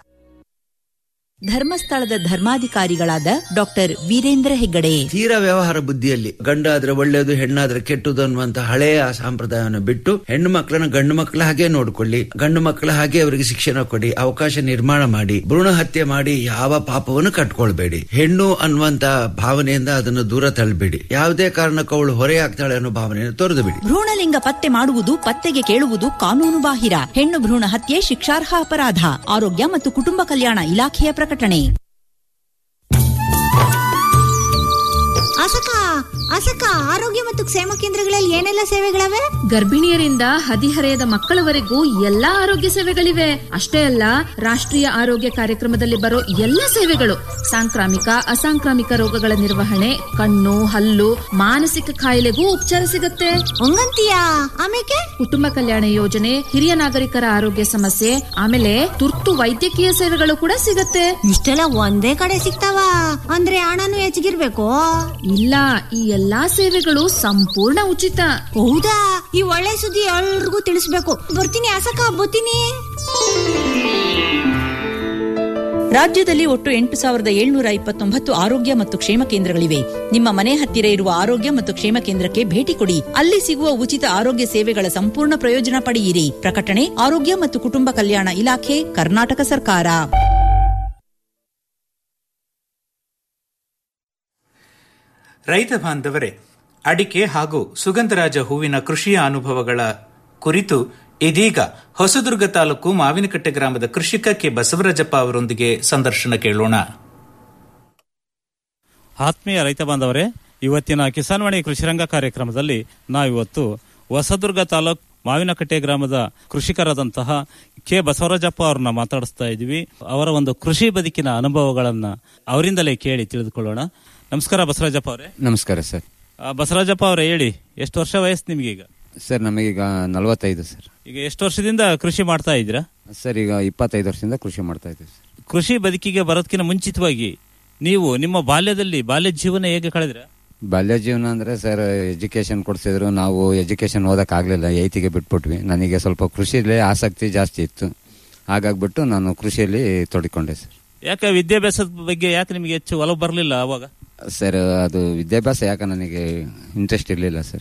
L: ಧರ್ಮಸ್ಥಳದ ಧರ್ಮಾಧಿಕಾರಿಗಳಾದ ಡಾಕ್ಟರ್ ವೀರೇಂದ್ರ ಹೆಗ್ಗಡೆ
V: ತೀರಾ ವ್ಯವಹಾರ ಬುದ್ಧಿಯಲ್ಲಿ ಗಂಡಾದ್ರೆ ಒಳ್ಳೆಯದು ಹೆಣ್ಣಾದ್ರೆ ಕೆಟ್ಟದು ಅನ್ನುವಂತ ಹಳೆಯ ಸಂಪ್ರದಾಯವನ್ನು ಬಿಟ್ಟು ಹೆಣ್ಣು ಮಕ್ಕಳನ್ನ ಗಂಡು ಮಕ್ಕಳ ಹಾಗೆ ನೋಡ್ಕೊಳ್ಳಿ ಗಂಡು ಮಕ್ಕಳ ಹಾಗೆ ಅವರಿಗೆ ಶಿಕ್ಷಣ ಕೊಡಿ ಅವಕಾಶ ನಿರ್ಮಾಣ ಮಾಡಿ ಭ್ರೂಣ ಹತ್ಯೆ ಮಾಡಿ ಯಾವ ಪಾಪವನ್ನು ಕಟ್ಕೊಳ್ಬೇಡಿ ಹೆಣ್ಣು ಅನ್ನುವಂತ ಭಾವನೆಯಿಂದ ಅದನ್ನು ದೂರ ತಳ್ಳಬೇಡಿ ಯಾವುದೇ ಕಾರಣಕ್ಕೂ ಅವಳು ಹೊರೆಯಾಗ್ತಾಳೆ ಅನ್ನೋ ಭಾವನೆಯನ್ನು ತೊರೆದು ಬಿಡಿ
L: ಭ್ರೂಣಲಿಂಗ ಪತ್ತೆ ಮಾಡುವುದು ಪತ್ತೆಗೆ ಕೇಳುವುದು ಕಾನೂನು ಬಾಹಿರ ಹೆಣ್ಣು ಭ್ರೂಣ ಹತ್ಯೆ ಶಿಕ್ಷಾರ್ಹ ಅಪರಾಧ ಆರೋಗ್ಯ ಮತ್ತು ಕುಟುಂಬ ಕಲ್ಯಾಣ ಇಲಾಖೆಯ ಪ್ರಕಟಣೆ
W: ಅಸಕ ಅಸಕ ಆರೋಗ್ಯ ಮತ್ತು ಕ್ಷೇಮ ಕೇಂದ್ರಗಳಲ್ಲಿ ಏನೆಲ್ಲ ಸೇವೆಗಳವೆ
H: ಗರ್ಭಿಣಿಯರಿಂದ ಹದಿಹರೆಯದ ಮಕ್ಕಳವರೆಗೂ ಎಲ್ಲಾ ಆರೋಗ್ಯ ಸೇವೆಗಳಿವೆ ಅಷ್ಟೇ ಅಲ್ಲ ರಾಷ್ಟ್ರೀಯ ಆರೋಗ್ಯ ಕಾರ್ಯಕ್ರಮದಲ್ಲಿ ಬರೋ ಎಲ್ಲ ಸೇವೆಗಳು ಸಾಂಕ್ರಾಮಿಕ ಅಸಾಂಕ್ರಾಮಿಕ ರೋಗಗಳ ನಿರ್ವಹಣೆ ಕಣ್ಣು ಹಲ್ಲು ಮಾನಸಿಕ ಕಾಯಿಲೆಗೂ ಉಪಚಾರ ಸಿಗುತ್ತೆ
W: ಹಂಗಂತೀಯಾ ಆಮೇಲೆ
H: ಕುಟುಂಬ ಕಲ್ಯಾಣ ಯೋಜನೆ ಹಿರಿಯ ನಾಗರಿಕರ ಆರೋಗ್ಯ ಸಮಸ್ಯೆ ಆಮೇಲೆ ತುರ್ತು ವೈದ್ಯಕೀಯ ಸೇವೆಗಳು ಕೂಡ ಸಿಗತ್ತೆ
W: ಇಷ್ಟೆಲ್ಲ ಒಂದೇ ಕಡೆ ಸಿಗ್ತಾವ ಅಂದ್ರೆ ಹಣನು ಹೆಚ್ಚಿಗಿರ್ಬೇಕು
H: ಇಲ್ಲ ಈ ಎಲ್ಲಾ ಸೇವೆಗಳು ಸಂಪೂರ್ಣ ಉಚಿತ
W: ಹೌದಾ ಈ ಒಳ್ಳೆ ಸುದ್ದಿ ಎಲ್ರಿಗೂ ತಿಳಿಸ್ಬೇಕು ಬರ್ತೀನಿ ಅಸಕ ಬರ್ತೀನಿ
L: ರಾಜ್ಯದಲ್ಲಿ ಒಟ್ಟು ಎಂಟು ಸಾವಿರದ ಏಳ್ನೂರ ಇಪ್ಪತ್ತೊಂಬತ್ತು ಆರೋಗ್ಯ ಮತ್ತು ಕ್ಷೇಮ ಕೇಂದ್ರಗಳಿವೆ ನಿಮ್ಮ ಮನೆ ಹತ್ತಿರ ಇರುವ ಆರೋಗ್ಯ ಮತ್ತು ಕ್ಷೇಮ ಕೇಂದ್ರಕ್ಕೆ ಭೇಟಿ ಕೊಡಿ ಅಲ್ಲಿ ಸಿಗುವ ಉಚಿತ ಆರೋಗ್ಯ ಸೇವೆಗಳ ಸಂಪೂರ್ಣ ಪ್ರಯೋಜನ ಪಡೆಯಿರಿ ಪ್ರಕಟಣೆ ಆರೋಗ್ಯ ಮತ್ತು ಕುಟುಂಬ ಕಲ್ಯಾಣ ಇಲಾಖೆ ಕರ್ನಾಟಕ ಸರ್ಕಾರ
J: ರೈತ ಬಾಂಧವರೇ ಅಡಿಕೆ ಹಾಗೂ ಸುಗಂಧರಾಜ ಹೂವಿನ ಕೃಷಿಯ ಅನುಭವಗಳ ಕುರಿತು ಇದೀಗ ಹೊಸದುರ್ಗ ತಾಲೂಕು ಮಾವಿನಕಟ್ಟೆ ಗ್ರಾಮದ ಕೃಷಿಕ ಕೆ ಬಸವರಾಜಪ್ಪ ಅವರೊಂದಿಗೆ ಸಂದರ್ಶನ ಕೇಳೋಣ
B: ಆತ್ಮೀಯ ರೈತ ಬಾಂಧವರೇ ಇವತ್ತಿನ ಕಿಸಾನ್ವಾಣಿ ಕೃಷಿರಂಗ ಕಾರ್ಯಕ್ರಮದಲ್ಲಿ ನಾವಿವತ್ತು ಹೊಸದುರ್ಗ ತಾಲೂಕ್ ಮಾವಿನಕಟ್ಟೆ ಗ್ರಾಮದ ಕೃಷಿಕರಾದಂತಹ ಕೆ ಬಸವರಾಜಪ್ಪ ಅವರನ್ನ ಮಾತಾಡಿಸ್ತಾ ಇದ್ದೀವಿ ಅವರ ಒಂದು ಕೃಷಿ ಬದುಕಿನ ಅನುಭವಗಳನ್ನ ಅವರಿಂದಲೇ ಕೇಳಿ ತಿಳಿದುಕೊಳ್ಳೋಣ ನಮಸ್ಕಾರ ಬಸವರಾಜಪ್ಪ ಅವರೇ
X: ನಮಸ್ಕಾರ ಸರ್
B: ಆ, ಬಸವರಾಜಪ್ಪ ಅವರೇ ಹೇಳಿ ಎಷ್ಟು ವರ್ಷ ವಯಸ್ಸು ನಿಮ್ಗೀಗ
X: ಸರ್ ನಮಗೀಗ ನಲವತ್ತೈದು ಸರ್
B: ಈಗ ಎಷ್ಟು ವರ್ಷದಿಂದ ಕೃಷಿ ಮಾಡ್ತಾ ಇದ್ದೀರಾ
X: ಸರ್ ಈಗ ಇಪ್ಪತ್ತೈದು ವರ್ಷದಿಂದ ಕೃಷಿ ಮಾಡ್ತಾ ಇದ್ದೀವಿ ಸರ್
B: ಕೃಷಿ ಬದುಕಿಗೆ ಬರೋದಕ್ಕಿಂತ ಮುಂಚಿತವಾಗಿ ನೀವು ನಿಮ್ಮ ಬಾಲ್ಯದಲ್ಲಿ ಬಾಲ್ಯ ಜೀವನ ಹೇಗೆ ಕಳೆದ್ರ
X: ಬಾಲ್ಯ ಜೀವನ ಅಂದ್ರೆ ಸರ್ ಎಜುಕೇಶನ್ ಕೊಡ್ಸಿದ್ರು ನಾವು ಎಜುಕೇಶನ್ ಓದಕ್ ಆಗ್ಲಿಲ್ಲ ಏತಿಗೆ ಬಿಟ್ಬಿಟ್ವಿ ನನಗೆ ಸ್ವಲ್ಪ ಕೃಷಿಯಲ್ಲಿ ಆಸಕ್ತಿ ಜಾಸ್ತಿ ಇತ್ತು ಹಾಗಾಗ್ಬಿಟ್ಟು ನಾನು ಕೃಷಿಯಲ್ಲಿ ತೊಡಕೊಂಡೆ ಸರ್
B: ಯಾಕೆ ವಿದ್ಯಾಭ್ಯಾಸದ ಬಗ್ಗೆ ಯಾಕೆ ನಿಮಗೆ ಹೆಚ್ಚು ಒಲವು ಬರಲಿಲ್ಲ ಅವಾಗ
X: ಸರ್ ಅದು ವಿದ್ಯಾಭ್ಯಾಸ ಯಾಕೆ ನನಗೆ ಇಂಟ್ರೆಸ್ಟ್ ಇರಲಿಲ್ಲ ಸರ್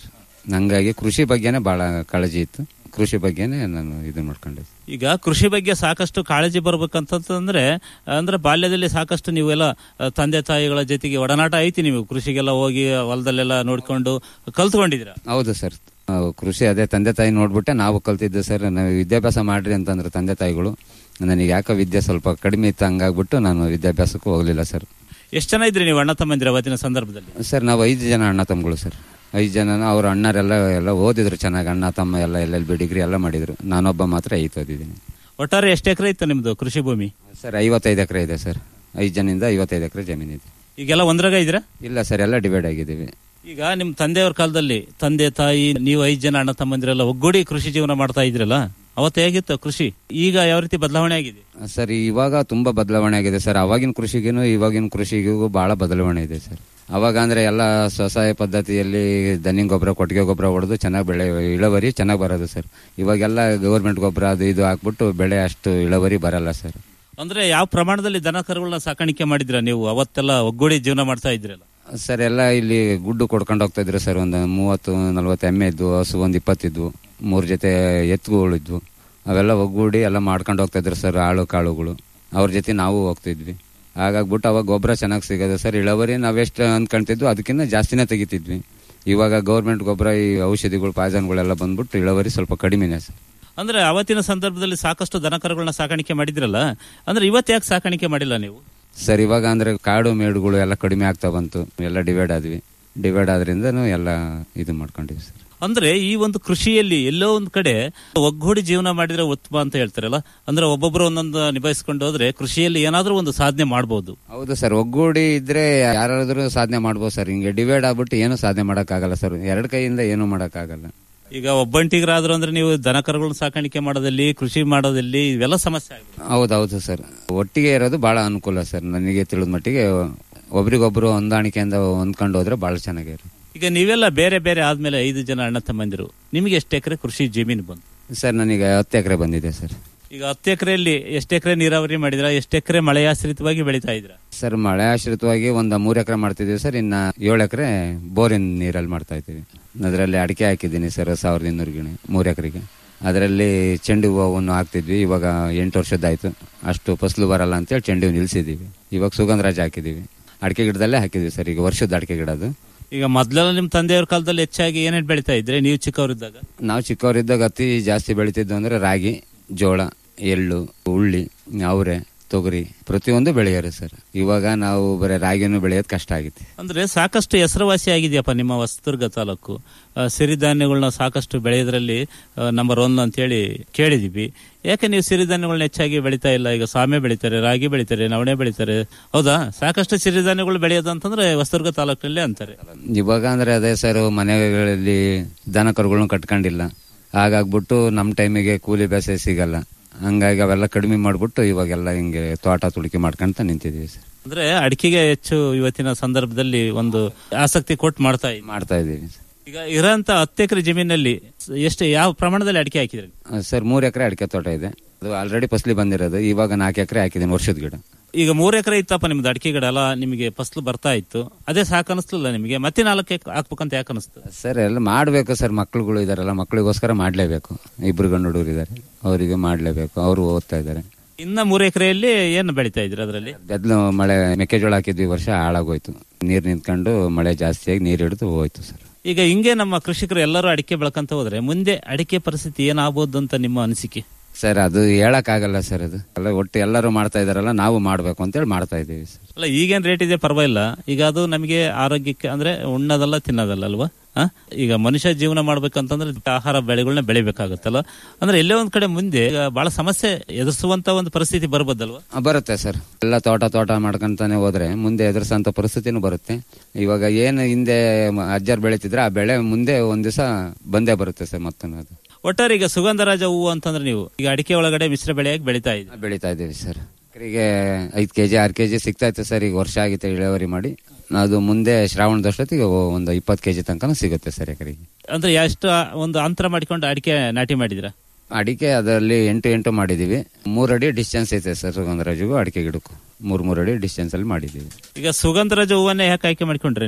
X: ಹಂಗಾಗಿ ಕೃಷಿ ಬಗ್ಗೆನೇ ಬಹಳ ಕಾಳಜಿ ಇತ್ತು ಕೃಷಿ ಬಗ್ಗೆನೇ ನಾನು ಇದು ಮಾಡ್ಕೊಂಡೆ
B: ಈಗ ಕೃಷಿ ಬಗ್ಗೆ ಸಾಕಷ್ಟು ಕಾಳಜಿ ಬರ್ಬೇಕಂತಂದ್ರೆ ಅಂದ್ರೆ ಬಾಲ್ಯದಲ್ಲಿ ಸಾಕಷ್ಟು ನೀವೆಲ್ಲ ಆ, ತಂದೆ ತಾಯಿಗಳ ಜೊತೆಗೆ ಒಡನಾಟ ಐತಿ ನೀವು ಕೃಷಿಗೆಲ್ಲ ಹೋಗಿ ಹೊಲದಲ್ಲೆಲ್ಲ ನೋಡ್ಕೊಂಡು ಕಲ್ತ್ಕೊಂಡಿದ್ದೀರಾ
X: ಹೌದು ಸರ್ ನಾವು ಕೃಷಿ ಅದೇ ತಂದೆ ತಾಯಿ ನೋಡ್ಬಿಟ್ಟೆ ನಾವು ಕಲ್ತಿದ್ದು ಸರ್ ನಾವು ವಿದ್ಯಾಭ್ಯಾಸ ಮಾಡ್ರಿ ಅಂತಂದ್ರೆ ತಂದೆ ತಾಯಿಗಳು ನನಗೆ ಯಾಕೋ ವಿದ್ಯೆ ಸ್ವಲ್ಪ ಕಡಿಮೆ ಇತ್ತು ಹಂಗಾಗ್ಬಿಟ್ಟು ನಾನು ವಿದ್ಯಾಭ್ಯಾಸಕ್ಕೂ ಹೋಗ್ಲಿಲ್ಲ ಸರ್
B: ಎಷ್ಟು ಜನ ಇದ್ರಿ ನೀವು ಅಣ್ಣ ತಮ್ಮಂದಿರ ಅವತ್ತಿನ ಸಂದರ್ಭದಲ್ಲಿ
X: ಸರ್ ನಾವು ಐದು ಜನ ಅಣ್ಣ ತಮ್ಮಗಳು ಸರ್ ಐದು ಜನ ಅವ್ರ ಅಣ್ಣರೆಲ್ಲ ಎಲ್ಲ ಓದಿದ್ರು ಚೆನ್ನಾಗಿ ಅಣ್ಣ ತಮ್ಮ ಎಲ್ಲ ಎಲ್ ಎಲ್ ಬಿ ಡಿಗ್ರಿ ಎಲ್ಲ ಮಾಡಿದ್ರು ನಾನೊಬ್ಬ ಮಾತ್ರ ಐದು ಓದಿದ್ದೀನಿ
B: ಒಟ್ಟಾರೆ ಎಷ್ಟು ಎಕರೆ ಇತ್ತು ನಿಮ್ದು ಕೃಷಿ ಭೂಮಿ
X: ಸರ್ ಐವತ್ತೈದು ಎಕರೆ ಇದೆ ಸರ್ ಐದು ಜನಿಂದ ಐವತ್ತೈದು ಎಕರೆ ಜಮೀನಿದೆ
B: ಈಗೆಲ್ಲ ಒಂದ್ರಾಗ ಇದ್ದೀರಾ
X: ಇಲ್ಲ ಸರ್ ಎಲ್ಲ ಡಿವೈಡ್ ಆಗಿದ್ದೀವಿ
B: ಈಗ ನಿಮ್ ತಂದೆಯವ್ರ ಕಾಲದಲ್ಲಿ ತಂದೆ ತಾಯಿ ನೀವು ಐದು ಜನ ಅಣ್ಣ ತಮ್ಮಂದಿರೆಲ್ಲ ಒಗ್ಗೂಡಿ ಕೃಷಿ ಜೀವನ ಮಾಡ್ತಾ ಇದ್ರಲ್ಲ ಅವತ್ತು ಹೇಗಿತ್ತು ಕೃಷಿ ಈಗ ಯಾವ ರೀತಿ ಬದಲಾವಣೆ ಆಗಿದೆ
X: ಸರ್ ಇವಾಗ ತುಂಬಾ ಬದಲಾವಣೆ ಆಗಿದೆ ಸರ್ ಅವಾಗಿನ ಕೃಷಿಗೂ ಇವಾಗಿನ ಕೃಷಿಗೂ ಬಹಳ ಬದಲಾವಣೆ ಇದೆ ಸರ್ ಅವಾಗ ಅಂದ್ರೆ ಎಲ್ಲ ಸ್ವಸಹಾಯ ಪದ್ಧತಿಯಲ್ಲಿ ದನಿ ಗೊಬ್ಬರ ಕೊಟ್ಟಿಗೆ ಗೊಬ್ಬರ ಹೊಡೆದು ಚೆನ್ನಾಗಿ ಬೆಳೆ ಇಳುವರಿ ಚೆನ್ನಾಗಿ ಬರೋದು ಸರ್ ಇವಾಗೆಲ್ಲ ಗೌರ್ಮೆಂಟ್ ಗೊಬ್ಬರ ಅದು ಇದು ಹಾಕ್ಬಿಟ್ಟು ಬೆಳೆ ಅಷ್ಟು ಇಳುವರಿ ಬರಲ್ಲ ಸರ್
B: ಅಂದ್ರೆ ಯಾವ ಪ್ರಮಾಣದಲ್ಲಿ ದನ ಕರುಗಳನ್ನ ಸಾಕಾಣಿಕೆ ಮಾಡಿದ್ರ ನೀವು ಅವತ್ತೆಲ್ಲ ಒಗ್ಗೂಡಿ ಜೀವನ ಮಾಡ್ತಾ ಇದ್ರಲ್ಲ
X: ಸರ್ ಎಲ್ಲ ಇಲ್ಲಿ ಗುಡ್ಡು ಕೊಡ್ಕೊಂಡು ಹೋಗ್ತಾ ಇದ್ರು ಸರ್ ಒಂದು ಮೂವತ್ತು ನಲ್ವತ್ತು ಎಮ್ಮೆ ಇದ್ವು ಹಸು ಒಂದು ಇಪ್ಪತ್ತಿದ್ವು ಮೂರು ಜೊತೆ ಎತ್ತುಗಳು ಇದ್ವು ಅವೆಲ್ಲ ಒಗ್ಗೂಡಿ ಎಲ್ಲ ಮಾಡ್ಕೊಂಡು ಹೋಗ್ತಾ ಇದ್ರು ಸರ್ ಆಳು ಕಾಳುಗಳು ಅವ್ರ ಜೊತೆ ನಾವು ಹೋಗ್ತಿದ್ವಿ ಹಾಗಾಗ್ಬಿಟ್ಟು ಅವಾಗ ಗೊಬ್ಬರ ಚೆನ್ನಾಗಿ ಸಿಗೋದು ಸರ್ ಇಳುವರಿ ನಾವೆಷ್ಟು ಅನ್ಕೊಂತಿದ್ವು ಅದಕ್ಕಿಂತ ಜಾಸ್ತಿನೇ ತೆಗಿತಿದ್ವಿ ಇವಾಗ ಗೌರ್ಮೆಂಟ್ ಗೊಬ್ಬರ ಈ ಔಷಧಿಗಳು ಪಾಯ್ಸನ್ಗಳೆಲ್ಲ ಬಂದ್ಬಿಟ್ಟು ಇಳುವರಿ ಸ್ವಲ್ಪ ಕಡಿಮೆನೇ ಸರ್
B: ಅಂದ್ರೆ ಅವತ್ತಿನ ಸಂದರ್ಭದಲ್ಲಿ ಸಾಕಷ್ಟು ದನ ಕರುಗಳನ್ನ ಸಾಕಾಣಿಕೆ ಮಾಡಿದ್ರಲ್ಲ ಅಂದ್ರೆ ಇವತ್ತು ಯಾಕೆ ಸಾಕಾಣಿಕೆ ಮಾಡಿಲ್ಲ ನೀವು
X: ಸರ್ ಇವಾಗ ಅಂದ್ರೆ ಕಾಡು ಮೇಡುಗಳು ಎಲ್ಲ ಕಡಿಮೆ ಆಗ್ತಾ ಬಂತು ಎಲ್ಲ ಡಿವೈಡ್ ಆದ್ವಿ ಡಿವೈಡ್ ಆದ್ರಿಂದನೂ ಎಲ್ಲ ಇದು ಮಾಡ್ಕೊಂಡಿವಿ ಸರ್
B: ಅಂದ್ರೆ ಈ ಒಂದು ಕೃಷಿಯಲ್ಲಿ ಎಲ್ಲೋ ಒಂದ್ ಕಡೆ ಒಗ್ಗೂಡಿ ಜೀವನ ಮಾಡಿದ್ರೆ ಉತ್ತಮ ಅಂತ ಹೇಳ್ತಾರಲ್ಲ ಅಂದ್ರೆ ಒಬ್ಬೊಬ್ರು ಒಂದೊಂದು ನಿಭಾಯಿಸ್ಕೊಂಡು ಹೋದ್ರೆ ಕೃಷಿಯಲ್ಲಿ ಏನಾದ್ರೂ ಒಂದು ಸಾಧನೆ ಮಾಡಬಹುದು
X: ಹೌದು ಸರ್ ಒಗ್ಗೂಡಿ ಇದ್ರೆ ಯಾರಾದ್ರೂ ಸಾಧನೆ ಮಾಡ್ಬೋದು ಸರ್ ಹಿಂಗೆ ಡಿವೈಡ್ ಆಗ್ಬಿಟ್ಟು ಏನು ಸಾಧನೆ ಮಾಡಕ್ಕಾಗಲ್ಲ ಸರ್ ಎರಡು ಕೈಯಿಂದ ಏನು ಮಾಡಕ್ಕಾಗಲ್ಲ
B: ಈಗ ಒಬ್ಬಂಟಿಗರಾದ್ರು ಅಂದ್ರೆ ನೀವು ದನ ಕರುಗಳನ್ನ ಸಾಕಾಣಿಕೆ ಮಾಡೋದಲ್ಲಿ ಕೃಷಿ ಮಾಡೋದಲ್ಲಿ ಇವೆಲ್ಲ ಸಮಸ್ಯೆ ಆಗಿದೆ
X: ಹೌದೌದು ಸರ್ ಒಟ್ಟಿಗೆ ಇರೋದು ಬಹಳ ಅನುಕೂಲ ಸರ್ ನನಗೆ ತಿಳಿದ ಮಟ್ಟಿಗೆ ಒಬ್ರಿಗೊಬ್ರು ಹೊಂದಾಣಿಕೆಯಿಂದ ಹೊಂದ್ಕೊಂಡು ಹೋದ್ರೆ ಬಹಳ ಚೆನ್ನಾಗಿರುತ್ತೆ
B: ಈಗ ನೀವೆಲ್ಲ ಬೇರೆ ಬೇರೆ ಆದ್ಮೇಲೆ ಐದು ಜನ ಅಣ್ಣ ತಮ್ಮಂದಿರು ನಿಮಗೆ ಎಷ್ಟು ಎಕರೆ ಕೃಷಿ ಜಮೀನು ಬಂತು
X: ಸರ್ ನನಗೆ ಹತ್ತು ಎಕರೆ ಬಂದಿದೆ ಸರ್
B: ಈಗ ಹತ್ತು ಎಕರೆಯಲ್ಲಿ ಎಷ್ಟು ಎಕರೆ ನೀರಾವರಿ ಮಾಡಿದ್ರ ಎಷ್ಟು ಎಕರೆ ಮಳೆಯಾಶ್ರಿತವಾಗಿ ಬೆಳೀತಾ ಇದ್ರ
X: ಸರ್ ಮಳೆ ಆಶ್ರಿತವಾಗಿ ಒಂದು ಮೂರು ಎಕರೆ ಮಾಡ್ತಿದ್ದೀವಿ ಸರ್ ಇನ್ನ ಏಳು ಎಕರೆ ಬೋರಿನ ನೀರಲ್ಲಿ ಮಾಡ್ತಾ ಇದ್ದೀವಿ ಅದರಲ್ಲಿ ಅಡಿಕೆ ಹಾಕಿದ್ದೀನಿ ಸರ್ ಸಾವಿರದ ಇನ್ನೂರು ಗಿಣಿ ಮೂರು ಎಕರೆಗೆ ಅದರಲ್ಲಿ ಚೆಂಡು ಹೂವನ್ನು ಹಾಕ್ತಿದ್ವಿ ಇವಾಗ ಎಂಟು ವರ್ಷದ್ದಾಯ್ತು ಅಷ್ಟು ಫಸಲು ಬರಲ್ಲ ಅಂತೇಳಿ ಚೆಂಡು ಹೂ ನಿಲ್ಸಿದ್ದೀವಿ ಇವಾಗ ಸುಗಂಧರಾಜ ಹಾಕಿದ್ದೀವಿ ಅಡಿಕೆ ಗಿಡದಲ್ಲೇ ಹಾಕಿದ್ವಿ ಸರ್ ಈಗ ವರ್ಷದ ಅಡಿಕೆ ಗಿಡ ಅದು
B: ಈಗ ಮೊದ್ಲೆಲ್ಲ ನಿಮ್ ತಂದೆಯವ್ರ ಕಾಲದಲ್ಲಿ ಹೆಚ್ಚಾಗಿ ಏನೇನ್ ಬೆಳೀತಾ ಇದ್ರೆ ನೀವು ಚಿಕ್ಕವರಿದ್ದಾಗ
X: ನಾವು ಚಿಕ್ಕವರಿದ್ದಾಗ ಅತಿ ಜಾಸ್ತಿ ಬೆಳಿತಿದ್ದು ಅಂದ್ರೆ ರಾಗಿ ಜೋಳ ಎಳ್ಳು ಉಳ್ಳಿ ಅವರೆ ತೊಗರಿ ಪ್ರತಿಯೊಂದು ಬೆಳೆಯೋರು ಸರ್ ಇವಾಗ ನಾವು ಬರೀ ರಾಗಿನೂ ಬೆಳೆಯೋದು ಕಷ್ಟ ಆಗಿದೆ
B: ಅಂದ್ರೆ ಸಾಕಷ್ಟು ಹೆಸರುವಾಸಿ ಆಗಿದೆಯಪ್ಪ ನಿಮ್ಮ ಹೊಸದುರ್ಗ ತಾಲೂಕು ಆ, ಸಿರಿಧಾನ್ಯಗಳನ್ನ ಸಾಕಷ್ಟು ಬೆಳೆಯೋದ್ರಲ್ಲಿ ನಂಬರ್ ಒನ್ ಅಂತ ಹೇಳಿ ಕೇಳಿದೀವಿ ಯಾಕೆ ನೀವು ಸಿರಿಧಾನ್ಯಗಳನ್ನ ಹೆಚ್ಚಾಗಿ ಬೆಳೀತಾ ಇಲ್ಲ ಈಗ ಸಾಮೆ ಬೆಳಿತಾರೆ ರಾಗಿ ಬೆಳಿತಾರೆ ನವಣೆ ಬೆಳಿತಾರೆ ಹೌದಾ ಸಾಕಷ್ಟು ಸಿರಿಧಾನ್ಯಗಳು ಬೆಳೆಯೋದು ಅಂತಂದ್ರೆ ಹೊಸದುರ್ಗ ತಾಲೂಕಿನಲ್ಲೇ ಅಂತಾರೆ
X: ಇವಾಗ ಅಂದ್ರೆ ಅದೇ ಸರ್ ಮನೆಗಳಲ್ಲಿ ದನ ಕರುಗಳನ್ನ ಕಟ್ಕೊಂಡಿಲ್ಲ ಹಾಗಾಗ್ಬಿಟ್ಟು ನಮ್ಮ ಟೈಮಿಗೆ ಕೂಲಿ ಬೇಸೆ ಸಿಗಲ್ಲ ಹಂಗಾಗಿ ಅವೆಲ್ಲ ಕಡಿಮೆ ಮಾಡ್ಬಿಟ್ಟು ಇವಾಗೆಲ್ಲ ಹಿಂಗೆ ತೋಟ ತುಳಿಕೆ ಮಾಡ್ಕೊಂತ ನಿಂತಿದೀವಿ ಸರ್
B: ಅಂದ್ರೆ ಅಡಿಕೆಗೆ ಹೆಚ್ಚು ಇವತ್ತಿನ ಸಂದರ್ಭದಲ್ಲಿ ಒಂದು ಆಸಕ್ತಿ ಕೊಟ್ಟು ಮಾಡ್ತಾ ಇದ್ದೀವಿ
X: ಮಾಡ್ತಾ ಇದೀವಿ
B: ಈಗ ಇರೋಂತ ಹತ್ತು ಎಕರೆ ಜಮೀನಲ್ಲಿ ಎಷ್ಟು ಯಾವ ಪ್ರಮಾಣದಲ್ಲಿ ಅಡಿಕೆ ಹಾಕಿದ್ರಿ
X: ಸರ್ ಮೂರು ಎಕರೆ ಅಡಿಕೆ ತೋಟ ಇದೆ ಅದು ಆಲ್ರೆಡಿ ಫಸಲಿ ಬಂದಿರೋದು ಇವಾಗ ನಾಲ್ಕು ಎಕರೆ ಹಾಕಿದ್ದೀನಿ ವರ್ಷದ ಗಿಡ
B: ಈಗ ಮೂರು ಎಕರೆ ಇತ್ತಪ್ಪ ನಿಮ್ದು ಅಡಿಕೆ ಗಿಡ ಎಲ್ಲ ನಿಮಗೆ ಫಸಲು ಬರ್ತಾ ಇತ್ತು ಅದೇ ಸಾಕು ಅನಿಸ್ಲಿಲ್ಲ ನಿಮಗೆ ಮತ್ತೆ ನಾಲ್ಕು ಎಕ್- ಹಾಕ್ಬೇಕಂತ ಯಾಕೆ ಅನಿಸ್ತು
X: ಸರ್ ಎಲ್ಲ ಮಾಡಬೇಕು ಸರ್ ಮಕ್ಳುಗಳು ಇದಾರಲ್ಲ ಮಕ್ಕಳಿಗೋಸ್ಕರ ಮಾಡಲೇಬೇಕು ಇಬ್ರು ಗಂಡು ಹುಡುಗರು ಇದ್ದಾರೆ ಅವರಿಗೆ ಮಾಡಲೇಬೇಕು ಅವರು ಓದ್ತಾ ಇದ್ದಾರೆ
B: ಇನ್ನ ಮೂರು ಎಕರೆಯಲ್ಲಿ ಏನು ಬೆಳಿತಾ ಇದ್ರಿ ಅದರಲ್ಲಿ
X: ಗದ್ಲು ಮಳೆ ಮೆಕ್ಕೆಜೋಳ ಹಾಕಿದ್ವಿ ಈ ವರ್ಷ ಹಾಳಾಗೋಯ್ತು ನೀರು ನಿಂತ್ಕೊಂಡು ಮಳೆ ಜಾಸ್ತಿಯಾಗಿ ನೀರು ಹಿಡಿದು ಹೋಯ್ತು ಸರ್
B: ಈಗ ಹಿಂಗೆ ನಮ್ಮ ಕೃಷಿಕರು ಎಲ್ಲರೂ ಅಡಿಕೆ ಬೆಳ್ಕಂತ ಹೋದ್ರೆ ಮುಂದೆ ಅಡಿಕೆ ಪರಿಸ್ಥಿತಿ ಏನಾಗಬಹುದು ಅಂತ ನಿಮ್ಮ ಅನಿಸಿಕೆ
X: ಸರ್ ಅದು ಹೇಳಕ್ ಆಗಲ್ಲ ಸರ್ ಅದು ಎಲ್ಲ ಒಟ್ಟು ಎಲ್ಲರೂ ಮಾಡ್ತಾ ಇದಾರಲ್ಲ ನಾವು ಮಾಡ್ಬೇಕು ಅಂತೇಳಿ ಮಾಡ್ತಾ ಇದೀವಿ ಸರ್
B: ಅಲ್ಲ ಈಗೇನ್ ರೇಟ್ ಇದೆ ಪರವಾಗಿಲ್ಲ ಈಗ ಅದು ನಮಗೆ ಆರೋಗ್ಯಕ್ಕೆ ಅಂದ್ರೆ ಉಣ್ಣೋದಲ್ಲ ತಿನ್ನೋದಲ್ಲ ಅಲ್ವಾ ಆ? ಈಗ ಮನುಷ್ಯ ಜೀವನ ಮಾಡ್ಬೇಕಂತಂದ್ರೆ ಆಹಾರ ಬೆಳೆಗಳನ್ನ ಬೆಳಿಬೇಕಾಗತ್ತಲ್ಲ ಅಂದ್ರೆ ಎಲ್ಲೇ ಒಂದ್ ಕಡೆ ಮುಂದೆ ಈಗ ಬಹಳ ಸಮಸ್ಯೆ ಎದುರಿಸುವಂತ ಒಂದು ಪರಿಸ್ಥಿತಿ ಬರ್ಬೋದಲ್ವಾ
X: ಆ, ಬರುತ್ತೆ ಸರ್ ಎಲ್ಲ ತೋಟ ತೋಟ ಮಾಡ್ಕೊಂತಾನೆ ಹೋದ್ರೆ ಮುಂದೆ ಎದುರಿಸಂತ ಪರಿಸ್ಥಿತಿನೂ ಬರುತ್ತೆ ಇವಾಗ ಏನು ಹಿಂದೆ ಮ- ಅಜ್ಜರ್ ಬೆಳೀತಿದ್ರೆ ಆ ಬೆಳೆ ಮುಂದೆ ಒಂದ್ ದಿವಸ ಬಂದೇ ಬರುತ್ತೆ ಸರ್ ಮತ್ತೆ ಅದು
B: ಒಟ್ಟಾರೆ ಈಗ ಸುಗಂಧರಾಜ ಹೂವು ಅಂತಂದ್ರೆ ನೀವು ಈಗ ಅಡಿಕೆ ಒಳಗಡೆ ಮಿಶ್ರ ಬೆಳೆಯಾಗಿ ಬೆಳಿತಾ ಇದ್ದೀವಿ
X: ಬೆಳೀತಾ ಇದ್ದೀವಿ ಸರ್ ಎಕರೆಗೆ ಐದು ಕೆಜಿ ಆರು ಕೆಜಿ ಸಿಗ್ತಾ ಇತ್ತು ಸರ್ ಈಗ ವರ್ಷ ಆಗಿತ್ತು ಇಳುವರಿ ಮಾಡಿ ಅದು ಮುಂದೆ ಶ್ರಾವಣದಷ್ಟೊತ್ತಿಗೆ ಒಂದು ಇಪ್ಪತ್ತು ಕೆಜಿ ತನಕ ಸಿಗುತ್ತೆ ಸರ್ ಎಕರೆಗೆ
B: ಅಂದ್ರೆ ಎಷ್ಟು ಒಂದು ಅಂತರ ಮಾಡಿಕೊಂಡು ಅಡಿಕೆ ನಾಟಿ ಮಾಡಿದ್ರ
X: ಅಡಿಕೆ ಅದರಲ್ಲಿ ಎಂಟು ಎಂಟು ಮಾಡಿದೀವಿ ಮೂರು ಅಡಿ ಡಿಸ್ಟೆನ್ಸ್ ಐತೆ ಸರ್ ಸುಗಂಧರಾಜಿಗೂ ಅಡಿಕೆ ಗಿಡಕ್ಕೂ ಮೂರ್ ಮೂರು ಅಡಿ ಡಿಸ್ಟೆನ್ಸ್ ಅಲ್ಲಿ ಮಾಡಿದೀವಿ
B: ಈಗ ಸುಗಂಧರಾಜ ಹೂವನ್ನೇ ಯಾಕೆ ಆಯ್ಕೆ ಮಾಡ್ಕೊಂಡ್ರೆ ನೀವು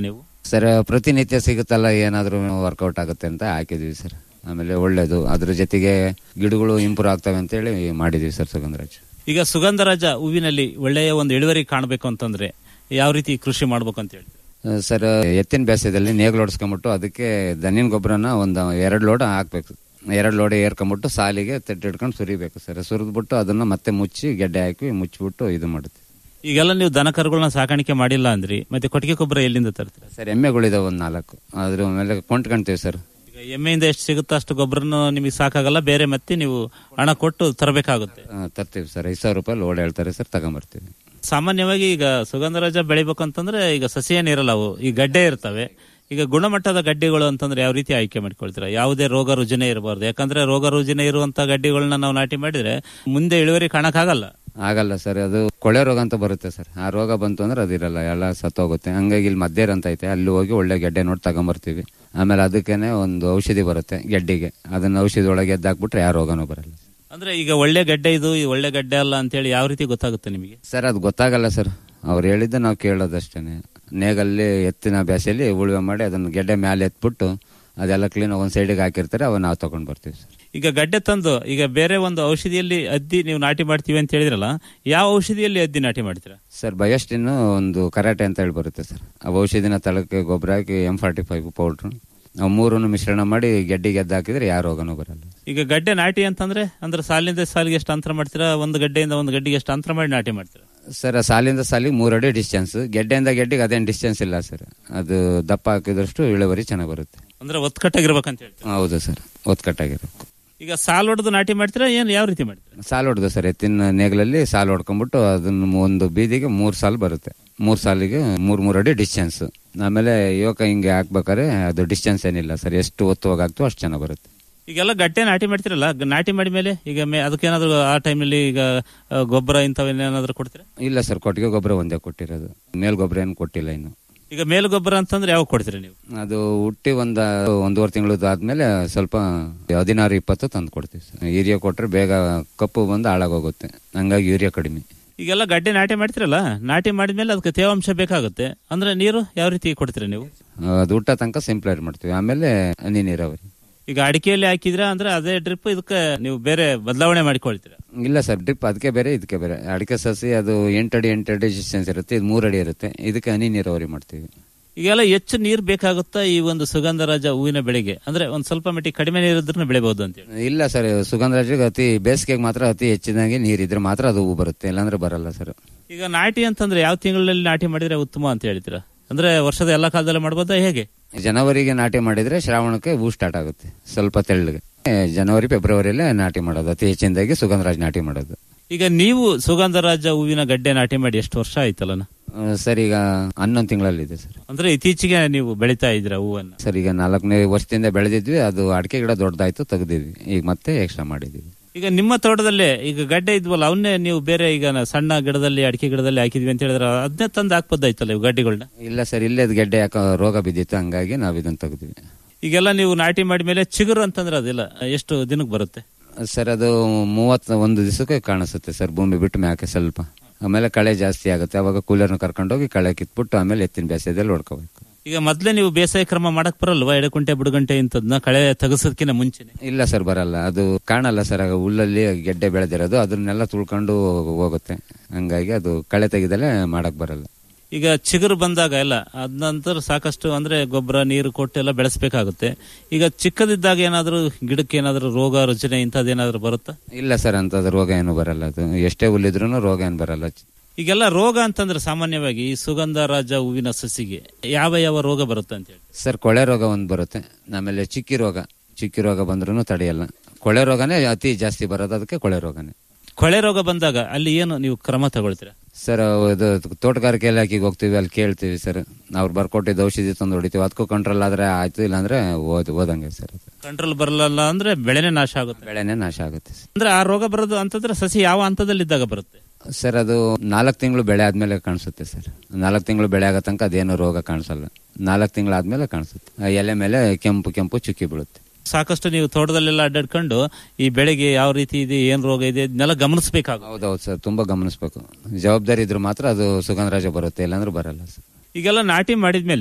X: ಸರ್ ಪ್ರತಿನಿತ್ಯ ಸಿಗುತ್ತಲ್ಲ ಏನಾದರೂ ವರ್ಕೌಟ್ ಆಗುತ್ತೆ ಅಂತ ಹಾಕಿದ್ವಿ ಸರ್ ಆಮೇಲೆ ಒಳ್ಳೇದು ಅದ್ರ ಜೊತೆಗೆ ಗಿಡಗಳು ಇಂಪ್ರೂವ್ ಆಗ್ತವೆ ಅಂತೇಳಿ ಮಾಡಿದ್ವಿ ಸರ್ ಸುಗಂಧರಾಜ್
B: ಈಗ ಸುಗಂಧರಾಜ ಹೂವಿನಲ್ಲಿ ಒಳ್ಳೆಯ ಒಂದು ಇಳುವರಿ ಕಾಣಬೇಕು ಅಂತಂದ್ರೆ ಯಾವ ರೀತಿ ಕೃಷಿ ಮಾಡ್ಬೇಕು ಅಂತ ಹೇಳಿ
X: ಆ, ಸರ್ ಎತ್ತಿನ ಬೇಸದಲ್ಲಿ ನೇಗ್ಲು ಹೊಡ್ಸ್ಕೊಂಬಿಟ್ಟು ಅದಕ್ಕೆ ದನಿನ ಗೊಬ್ಬರನ ಒಂದು ಎರಡು ಲೋಡ್ ಹಾಕ್ಬೇಕು ಎರಡು ಲೋಡ್ ಏರ್ಕೊಂಬಿಟ್ಟು ಸಾಲಿಗೆ ತಟ್ಟಿಡ್ಕೊಂಡು ಸುರಿಬೇಕು ಸರ್ ಸುರಿದ್ಬಿಟ್ಟು ಅದನ್ನ ಮತ್ತೆ ಮುಚ್ಚಿ ಗೆಡ್ಡೆ ಹಾಕಿ ಮುಚ್ಚಿಬಿಟ್ಟು ಇದು ಮಾಡುತ್ತೆ
B: ಈಗೆಲ್ಲ ನೀವು ದನ ಕರುಗಳನ್ನ ಸಾಕಾಣಿಕೆ ಮಾಡಿಲ್ಲ ಅಂದ್ರಿ ಮತ್ತೆ ಕೊಟ್ಟಿಗೆ ಗೊಬ್ಬರ ಎಲ್ಲಿಂದ ತರ್ತೀರಾ
X: ಸರ್ ಎಮ್ಮೆಗಳಿದಾವೆ ಒಂದು ನಾಲ್ಕು ಅದ್ರ ಮೇಲೆ ಕೊಂಡ್ಕೊಂತೀವಿ ಸರ್
B: ಈಗ ಎಮ್ಮೆಯಿಂದ ಎಷ್ಟು ಸಿಗುತ್ತೋ ಅಷ್ಟು ಗೊಬ್ಬರನು ನಿಮಗೆ ಸಾಕಾಗಲ್ಲ ಬೇರೆ ಮತ್ತೆ ನೀವು ಹಣ ಕೊಟ್ಟು ತರಬೇಕಾಗುತ್ತೆ
X: ಆ, ತರ್ತೀವಿ ಸರ್ ಐದು ಸಾವಿರ ರೂಪಾಯಿ ಲೋಡ್ ಹೇಳ್ತಾರೆ ಸರ್ ತಗೊಂಬರ್ತೀವಿ
B: ಸಾಮಾನ್ಯವಾಗಿ ಈಗ ಸುಗಂಧರಾಜ ಬೆಳಿಬೇಕು ಅಂತಂದ್ರೆ ಈಗ ಸಸಿ ಏನಿರಲ್ಲ ಅವು ಈ ಗಡ್ಡೆ ಇರ್ತವೆ ಈಗ ಗುಣಮಟ್ಟದ ಗಡ್ಡೆಗಳು ಅಂತಂದ್ರೆ ಯಾವ ರೀತಿ ಆಯ್ಕೆ ಮಾಡ್ಕೊಳ್ತೀರಾ ಯಾವುದೇ ರೋಗ ರುಜಿನ ಇರಬಾರ್ದು ಯಾಕಂದ್ರೆ ರೋಗ ರುಜಿನ ಇರುವಂತ ಗಡ್ಡೆಗಳನ್ನ ನಾವು ನಾಟಿ ಮಾಡಿದ್ರೆ ಮುಂದೆ ಇಳುವರಿ ಕಾಣಕ್ಕಾಗಲ್ಲ
X: ಆಗಲ್ಲ ಸರ್ ಅದು ಕೊಳೆ ರೋಗ ಅಂತ ಬರುತ್ತೆ ಸರ್ ಆ ರೋಗ ಬಂತು ಅಂದ್ರೆ ಅದಿರಲ್ಲ ಎಲ್ಲ ಸತ್ತೋಗುತ್ತೆ ಹಂಗಾಗಿ ಇಲ್ಲಿ ಮದ್ದೇರ್ ಅಂತ ಐತೆ ಅಲ್ಲಿ ಹೋಗಿ ಒಳ್ಳೆ ಗೆಡ್ಡೆ ನೋಡಿ ತಗೊಂಬರ್ತೀವಿ ಆಮೇಲೆ ಅದಕ್ಕೇನೆ ಒಂದು ಔಷಧಿ ಬರುತ್ತೆ ಗೆಡ್ಡೆಗೆ ಅದನ್ನ ಔಷಧಿ ಒಳಗೆ ಎದ್ದಾಕ್ಬಿಟ್ರೆ ಯಾವ ರೋಗನೂ ಬರಲ್ಲ
B: ಅಂದ್ರೆ ಈಗ ಒಳ್ಳೆ ಗಡ್ಡೆ ಇದು ಈ ಒಳ್ಳೆ ಗಡ್ಡೆ ಅಲ್ಲ ಅಂತೇಳಿ ಯಾವ ರೀತಿ ಗೊತ್ತಾಗುತ್ತೆ ನಿಮಗೆ
X: ಸರ್ ಅದು ಗೊತ್ತಾಗಲ್ಲ ಸರ್ ಅವ್ರು ಹೇಳಿದ್ದು ನಾವು ಕೇಳೋದಷ್ಟೇನೆ ನೇಗಲ್ಲಿ ಎತ್ತಿನ ಬ್ಯಾಸೆಯಲ್ಲಿ ಉಳುವೆ ಮಾಡಿ ಅದನ್ನ ಗೆಡ್ಡೆ ಮೇಲೆ ಎತ್ಬಿಟ್ಟು ಅದೆಲ್ಲ ಕ್ಲೀನ್ ಒಂದ್ ಸೈಡಿಗೆ ಹಾಕಿರ್ತಾರೆ ಅವ ನಾವು ತಗೊಂಡ್ ಬರ್ತೀವಿ ಸರ್
B: ಈಗ ಗಡ್ಡೆ ತಂದು ಈಗ ಬೇರೆ ಒಂದು ಔಷಧಿಯಲ್ಲಿ ಅದ್ದಿ ನೀವು ನಾಟಿ ಮಾಡ್ತೀವಿ ಅಂತ ಹೇಳಿದ್ರಲ್ಲ ಯಾವ ಔಷಧಿಯಲ್ಲಿ ಅದ್ದಿ ನಾಟಿ ಮಾಡ್ತೀರಾ
X: ಸರ್ ಬಯಸ್ಟಿನ್ ಒಂದು ಕರಾಟೆ ಅಂತ ಹೇಳಿ ಬರುತ್ತೆ ಸರ್ ಆ ಔಷಧಿನ ತಳಕ್ಕೆ ಗೊಬ್ಬರ ಹಾಕಿ ಎಂ ಫಾರ್ಟಿ ಫೈವ್ ಪೌಡ್ರು ಅವು ಮೂರನ್ನು ಮಿಶ್ರಣ ಮಾಡಿ ಗೆಡ್ಡೆಗೆ ಎದ್ದು ಹಾಕಿದ್ರೆ ಯಾವ ರೋಗನೂ ಬರಲ್ಲ
B: ಈಗ ಗಡ್ಡೆ ನಾಟಿ ಅಂತಂದ್ರೆ ಅಂದ್ರೆ ಸಾಲಿಂದ ಸಾಲಿಗೆ ಎಷ್ಟು ಅಂತರ ಮಾಡ್ತೀರಾ ಒಂದು ಗಡ್ಡೆಯಿಂದ ಒಂದು ಗಡ್ಡೆಗೆ ಎಷ್ಟು ಅಂತರ ಮಾಡಿ ನಾಟಿ ಮಾಡ್ತೀರಾ
X: ಸರ್ ಆ ಸಾಲಿಂದ ಸಾಲಿಗೆ ಮೂರು ಅಡಿ ಡಿಸ್ಟೆನ್ಸ್ ಗೆಡ್ಡೆಯಿಂದ ಗೆಡ್ಡೆಗೆ ಅದೇನು ಡಿಸ್ಟೆನ್ಸ್ ಇಲ್ಲ ಸರ್ ಅದು ದಪ್ಪ ಹಾಕಿದಷ್ಟು ಇಳುವರಿ ಚೆನ್ನಾಗಿ ಬರುತ್ತೆ
B: ಅಂದ್ರೆ ಒತ್ಕಟ್ಟಾಗಿರ್ಬೇಕಂತ ಹೇಳ್ತೀರಾ
X: ಹೌದು ಸರ್ ಒತ್ಕಟ್ಟಾಗಿರುತ್ತೆ
B: ಈಗ ಸಾಲ್ ಹೊಡೆದು ನಾಟಿ ಮಾಡ್ತೀರಾ ಏನ್ ಯಾವ ರೀತಿ ಮಾಡ್ತೀರಾ
X: ಸಾಲು ಹೊಡೆದು ಸರ್ ಎತ್ತಿನ ನೇಗ್ಲಲ್ಲಿ ಸಾಲು ಹೊಡ್ಕೊಂಡ್ಬಿಟ್ಟು ಅದನ್ನ ಒಂದು ಬೀದಿಗೆ ಮೂರು ಸಾಲು ಬರುತ್ತೆ ಮೂರು ಸಾಲಿಗೆ ಮೂರ್ ಮೂರು ಅಡಿ ಡಿಸ್ಟೆನ್ಸ್ ಆಮೇಲೆ ಯೋಗ ಹಿಂಗೆ ಹಾಕ್ಬೇಕಾದ್ರೆ ಅದು ಡಿಸ್ಟೆನ್ಸ್ ಏನಿಲ್ಲ ಸರ್ ಎಷ್ಟು ಒತ್ತುವಾಗ ಆಗ್ತೋ ಅಷ್ಟು ಚೆನ್ನಾಗಿ ಬರುತ್ತೆ
B: ಈಗೆಲ್ಲ ಗಡ್ಡೆ ನಾಟಿ ಮಾಡ್ತಿರಲ್ಲ ಗ- ನಾಟಿ ಮಾಡಿದ ಮೇಲೆ ಈಗ ಮೇ ಅದಕ್ಕೇನಾದ್ರು ಆ ಟೈಮಲ್ಲಿ ಈಗ ಆ, ಗೊಬ್ಬರ ಇಂಥವನ್ನೇನಾದ್ರು ಕೊಡ್ತೀರಾ
X: ಇಲ್ಲ ಸರ್ ಕೊಟ್ಟಿಗೆ ಗೊಬ್ಬರ ಒಂದೇ ಕೊಟ್ಟಿರೋದು ಮೇಲ್ ಗೊಬ್ಬರ ಏನು ಕೊಟ್ಟಿಲ್ಲ ಇನ್ನು
B: ಈಗ ಮೇಲು ಗೊಬ್ಬರ ಅಂತಂದ್ರೆ ಯಾವಾಗ ಕೊಡ್ತೀರಾ ನೀವು
X: ಅದು ಹುಟ್ಟಿ ಒಂದ ಒಂದೂವರೆ ತಿಂಗಳದ್ದು ಆದ್ಮೇಲೆ ಸ್ವಲ್ಪ ಹದಿನಾರು ಇಪ್ಪತ್ತು ತಂದು ಕೊಡ್ತೀವಿ ಸರ್ ಯೂರಿಯಾ ಕೊಟ್ರೆ ಬೇಗ ಕಪ್ಪು ಬಂದು ಹಾಳಾಗೋಗುತ್ತೆ ಹಂಗಾಗಿ ಯೂರಿಯಾ ಕಡಿಮೆ
B: ಈಗೆಲ್ಲ ಗಡ್ಡೆ ನಾಟಿ ಮಾಡ್ತಿರಲ್ಲ ನಾಟಿ ಮಾಡಿದ್ಮೇಲೆ ಅದಕ್ಕೆ ತೇವಾಂಶ ಬೇಕಾಗುತ್ತೆ ಅಂದ್ರೆ ನೀರು ಯಾವ ರೀತಿ ಕೊಡ್ತೀರಾ ನೀವು
X: ಅದು ಹುಟ್ಟ ತನಕ ಸಿಂಪ್ಲೈರ್ ಮಾಡ್ತೀವಿ ಆಮೇಲೆ ಹನಿ ನೀರಾವರಿ
B: ಈಗ ಅಡಿಕೆಯಲ್ಲಿ ಹಾಕಿದ್ರೆ ಅಂದ್ರೆ ಅದೇ ಡ್ರಿಪ್ ಇದಕ್ಕೆ ನೀವು ಬೇರೆ ಬದಲಾವಣೆ ಮಾಡಿಕೊಳ್ತೀರಾ
X: ಇಲ್ಲ ಸರ್ ಡ್ರಿಪ್ ಅದಕ್ಕೆ ಬೇರೆ ಇದಕ್ಕೆ ಬೇರೆ ಅಡಿಕೆ ಸಸಿ ಅದು ಎಂಟಡಿ ಎಂಟಡಿ ಡಿಸ್ಟೆನ್ಸ್ ಇರುತ್ತೆ ಇದು ಮೂರಡಿ ಇರುತ್ತೆ ಇದಕ್ಕೆ ಹನಿ ನೀರಾವರಿ ಮಾಡ್ತೀವಿ
B: ಈಗೆಲ್ಲ ಹೆಚ್ಚು ನೀರು ಬೇಕಾಗುತ್ತಾ ಈ ಒಂದು ಸುಗಂಧರಾಜ ಹೂವಿನ ಬೆಳೆಗೆ ಅಂದ್ರೆ ಒಂದ್ ಸ್ವಲ್ಪ ಮಟ್ಟಿಗೆ ಕಡಿಮೆ ನೀರಿದ್ರೂ ಬೆಳಿಬಹುದು ಅಂತ ಹೇಳಿ
X: ಇಲ್ಲ ಸರ್ ಸುಗಂಧರಾಜಿಗೆ ಅತಿ ಬೇಸಿಗೆಗೆ ಮಾತ್ರ ಅತಿ ಹೆಚ್ಚಿನಾಗಿ ನೀರಿದ್ರೆ ಮಾತ್ರ ಅದು ಹೂ ಬರುತ್ತೆ ಇಲ್ಲಾಂದ್ರೆ ಬರಲ್ಲ ಸರ್
B: ಈಗ ನಾಟಿ ಅಂತಂದ್ರೆ ಯಾವ ತಿಂಗಳಲ್ಲಿ ನಾಟಿ ಮಾಡಿದ್ರೆ ಉತ್ತಮ ಅಂತ ಹೇಳ್ತೀರಾ ಅಂದ್ರೆ ವರ್ಷದ ಎಲ್ಲ ಕಾಲದಲ್ಲಿ ಮಾಡ್ಬೋದಾ ಹೇಗೆ
X: ಜನವರಿಗೆ ನಾಟಿ ಮಾಡಿದ್ರೆ ಶ್ರಾವಣಕ್ಕೆ ಹೂ ಸ್ಟಾರ್ಟ್ ಆಗುತ್ತೆ ಸ್ವಲ್ಪ ತೆಳ್ಳಗೆ ಏ, ಜನವರಿ ಫೆಬ್ರವರಿಯಲ್ಲೇ ನಾಟಿ ಮಾಡೋದು ಅತಿ ಹೆಚ್ಚಿನದಾಗಿ ಸುಗಂಧರಾಜ್ ನಾಟಿ ಮಾಡೋದು
B: ಈಗ ನೀವು ಸುಗಂಧರಾಜ ಹೂವಿನ ಗಡ್ಡೆ ನಾಟಿ ಮಾಡಿ ಎಷ್ಟು ವರ್ಷ ಆಯ್ತಲ್ಲ
X: ಆ, ಸರ್ ಈಗ ಹನ್ನೊಂದು ತಿಂಗಳಲ್ಲಿದೆ ಸರ್
B: ಅಂದ್ರೆ ಇತ್ತೀಚೆಗೆ ನೀವು ಬೆಳಿತಾ ಇದ್ರ ಹೂವನ್ನ
X: ಸರ್ ಈಗ ನಾಲ್ಕನೇ ವರ್ಷದಿಂದ ಬೆಳೆದಿದ್ವಿ ಅದು ಅಡಿಕೆ ಗಿಡ ದೊಡ್ಡದಾಯ್ತು ತೆಗ್ದಿದ್ವಿ ಈಗ ಮತ್ತೆ ಎಕ್ಸ್ಟ್ರಾ ಮಾಡಿದ್ವಿ
B: ಈಗ ನಿಮ್ಮ ತೋಟದಲ್ಲೇ ಈಗ ಗಡ್ಡೆ ಇದ್ವಲ್ಲ ಅವನ್ನೇ ನೀವು ಬೇರೆ ಈಗ ನ- ಸಣ್ಣ ಗಿಡದಲ್ಲಿ ಅಡಿಕೆ ಗಿಡದಲ್ಲಿ ಹಾಕಿದ್ವಿ ಅಂತ ಹೇಳಿದ್ರೆ ಅದನ್ನೇ ತಂದು ಹಾಕ್ಬೋದಾಯ್ತಲ್ಲ ಇವು ಗಡ್ಡೆಗಳನ್ನ
X: ಇಲ್ಲ ಸರ್ ಇಲ್ಲೇ ಅದು ಗೆಡ್ಡೆ ಯಾಕೋ ರೋಗ ಬಿದ್ದಿತ್ತು ಹಂಗಾಗಿ ನಾವು ಇದನ್ನ ತೆಗ್ದ್ವಿ
B: ಈಗೆಲ್ಲ ನೀವು ನಾಟಿ ಮಾಡಿದ್ಮೇಲೆ ಚಿಗುರು ಅಂತಂದ್ರೆ ಅದಿಲ್ಲ ಎಷ್ಟು ದಿನಕ್ಕೆ ಬರುತ್ತೆ
X: ಸರ್ ಅದು ಮೂವತ್ತ ಒಂದು ದಿವಸಕ್ಕೆ ಕಾಣಿಸುತ್ತೆ ಸರ್ ಭೂಮಿ ಬಿಟ್ಟು ಮ್ಯಾಕೆ ಸ್ವಲ್ಪ ಆಮೇಲೆ ಕಳೆ ಜಾಸ್ತಿ ಆಗುತ್ತೆ ಅವಾಗ ಕೂಲರ್ನ ಕರ್ಕೊಂಡೋಗಿ ಕಳೆ ಕಿತ್ಬಿಟ್ಟು ಆಮೇಲೆ ಎತ್ತಿನ ಬೇಸದಲ್ಲಿ ಹೊಡ್ಕೋಬೇಕು
B: ಈಗ ಮೊದ್ಲೇ ನೀವು ಬೇಸಾಯ ಕ್ರಮ ಮಾಡಕ್ ಬರಲ್ವಾ ಎಡಕುಂಟೆ ಬುಡಗಂಟೆ ಇಂಥದ್ನ ಕಳೆ ತೆಗೆಸೋದಕ್ಕಿಂತ ಮುಂಚೆನೆ
X: ಇಲ್ಲ ಸರ್ ಬರಲ್ಲ ಅದು ಕಾಣಲ್ಲ ಸರ್ ಆಗ ಹುಲ್ಲಲ್ಲಿ ಗೆಡ್ಡೆ ಬೆಳೆದಿರೋದು ಅದನ್ನೆಲ್ಲ ತುಳ್ಕೊಂಡು ಹೋಗುತ್ತೆ ಹಂಗಾಗಿ ಅದು ಕಳೆ ತೆಗೆದಲ್ಲೇ ಮಾಡಕ್ ಬರಲ್ಲ
B: ಈಗ ಚಿಗುರು ಬಂದಾಗ ಎಲ್ಲ ಅದ ನಂತರ ಸಾಕಷ್ಟು ಅಂದ್ರೆ ಗೊಬ್ಬರ ನೀರು ಕೊಟ್ಟು ಎಲ್ಲ ಬೆಳೆಸಬೇಕಾಗುತ್ತೆ ಈಗ ಚಿಕ್ಕದಿದ್ದಾಗ ಏನಾದ್ರೂ ಗಿಡಕ್ಕೆ ಏನಾದ್ರೂ ರೋಗ ರುಜಿನ ಇಂಥದ್ದೇನಾದ್ರೂ ಬರುತ್ತಾ
X: ಇಲ್ಲ ಸರ್ ಅಂತದ್ ರೋಗ ಏನು ಬರಲ್ಲ ಅದು ಎಷ್ಟೇ ಹುಲ್ಲಿದ್ರು ರೋಗ ಏನು ಬರಲ್ಲ
B: ಈಗೆಲ್ಲ ರೋಗ ಅಂತಂದ್ರೆ ಸಾಮಾನ್ಯವಾಗಿ ಈ ಸುಗಂಧ ರಾಜ ಹೂವಿನ ಸಸಿಗೆ ಯಾವ ಯಾವ ರೋಗ ಬರುತ್ತೆ ಅಂತ ಹೇಳಿ
X: ಸರ್ ಕೊಳೆ ರೋಗ ಒಂದು ಬರುತ್ತೆ ಆಮೇಲೆ ಚಿಕ್ಕಿ ರೋಗ ಚಿಕ್ಕಿ ರೋಗ ಬಂದ್ರೂ ತಡೆಯಲ್ಲ ಕೊಳೆ ರೋಗನೇ ಅತಿ ಜಾಸ್ತಿ ಬರೋದು ಅದಕ್ಕೆ ಕೊಳೆ ರೋಗನೇ
B: ಕೊಳೆ ರೋಗ ಬಂದಾಗ ಅಲ್ಲಿ ಏನು ನೀವು ಕ್ರಮ ತಗೊಳ್ತೀರಾ
X: ಸರ್ ಇದು ತೋಟಗಾರಿಕೆ ಇಲಾಖೆಗೆ ಹೋಗ್ತೀವಿ ಅಲ್ಲಿ ಕೇಳ್ತೀವಿ ಸರ್ ಅವ್ರು ಬರ್ಕೊಟ್ಟಿದ್ದು ಔಷಧಿ ತಂದು ಹೊಡಿತೀವಿ ಅದಕ್ಕೂ ಕಂಟ್ರೋಲ್ ಆದ್ರೆ ಆಯ್ತು ಇಲ್ಲಾಂದ್ರೆ ಓದ್ ಓದಂಗೆ ಸರ್ ಅದು
B: ಕಂಟ್ರೋಲ್ ಬರಲ್ಲ ಅಂದ್ರೆ ಬೆಳೆನೇ ನಾಶ ಆಗುತ್ತೆ
X: ಬೆಳೆನೇ ನಾಶ ಆಗುತ್ತೆ
B: ಅಂದ್ರೆ ಆ ರೋಗ ಬರೋದು ಅಂತಂದ್ರೆ ಸಸಿ ಯಾವ ಹಂತದಲ್ಲಿ ಇದ್ದಾಗ ಬರುತ್ತೆ
X: ಸರ್ ಅದು ನಾಲ್ಕು ತಿಂಗಳು ಬೆಳೆ ಆದ್ಮೇಲೆ ಕಾಣಿಸುತ್ತೆ ಸರ್ ನಾಲ್ಕು ತಿಂಗಳು ಬೆಳೆ ಆಗೋ ತನಕ ಅದೇನು ರೋಗ ಕಾಣಿಸಲ್ಲ ನಾಲ್ಕು ತಿಂಗಳಾದ್ಮೇಲೆ ಕಾಣಿಸುತ್ತೆ ಆ ಎಲೆ ಮೇಲೆ ಕೆಂಪು ಕೆಂಪು ಚುಕ್ಕಿ ಬೀಳುತ್ತೆ
B: ಸಾಕಷ್ಟು ನೀವು ತೋಟದಲ್ಲೆಲ್ಲ ಅಡ್ಡಾಡ್ಕೊಂಡು ಈ ಬೆಳೆಗೆ ಯಾವ ರೀತಿ ಇದೆ ಏನ್ ರೋಗ ಇದೆ ಇದನ್ನೆಲ್ಲ ಗಮನಿಸಬೇಕಾಗುತ್ತೆ
X: ಹೌದೌದು ಸರ್ ತುಂಬಾ ಗಮನಿಸಬೇಕು ಜವಾಬ್ದಾರಿ ಇದ್ರೆ ಮಾತ್ರ ಅದು ಸುಗಂಧರಾಜ ಬರುತ್ತೆ ಇಲ್ಲಾಂದ್ರೆ ಬರಲ್ಲ ಸರ್
B: ಈಗೆಲ್ಲ ನಾಟಿ ಮಾಡಿದ್ಮೇಲೆ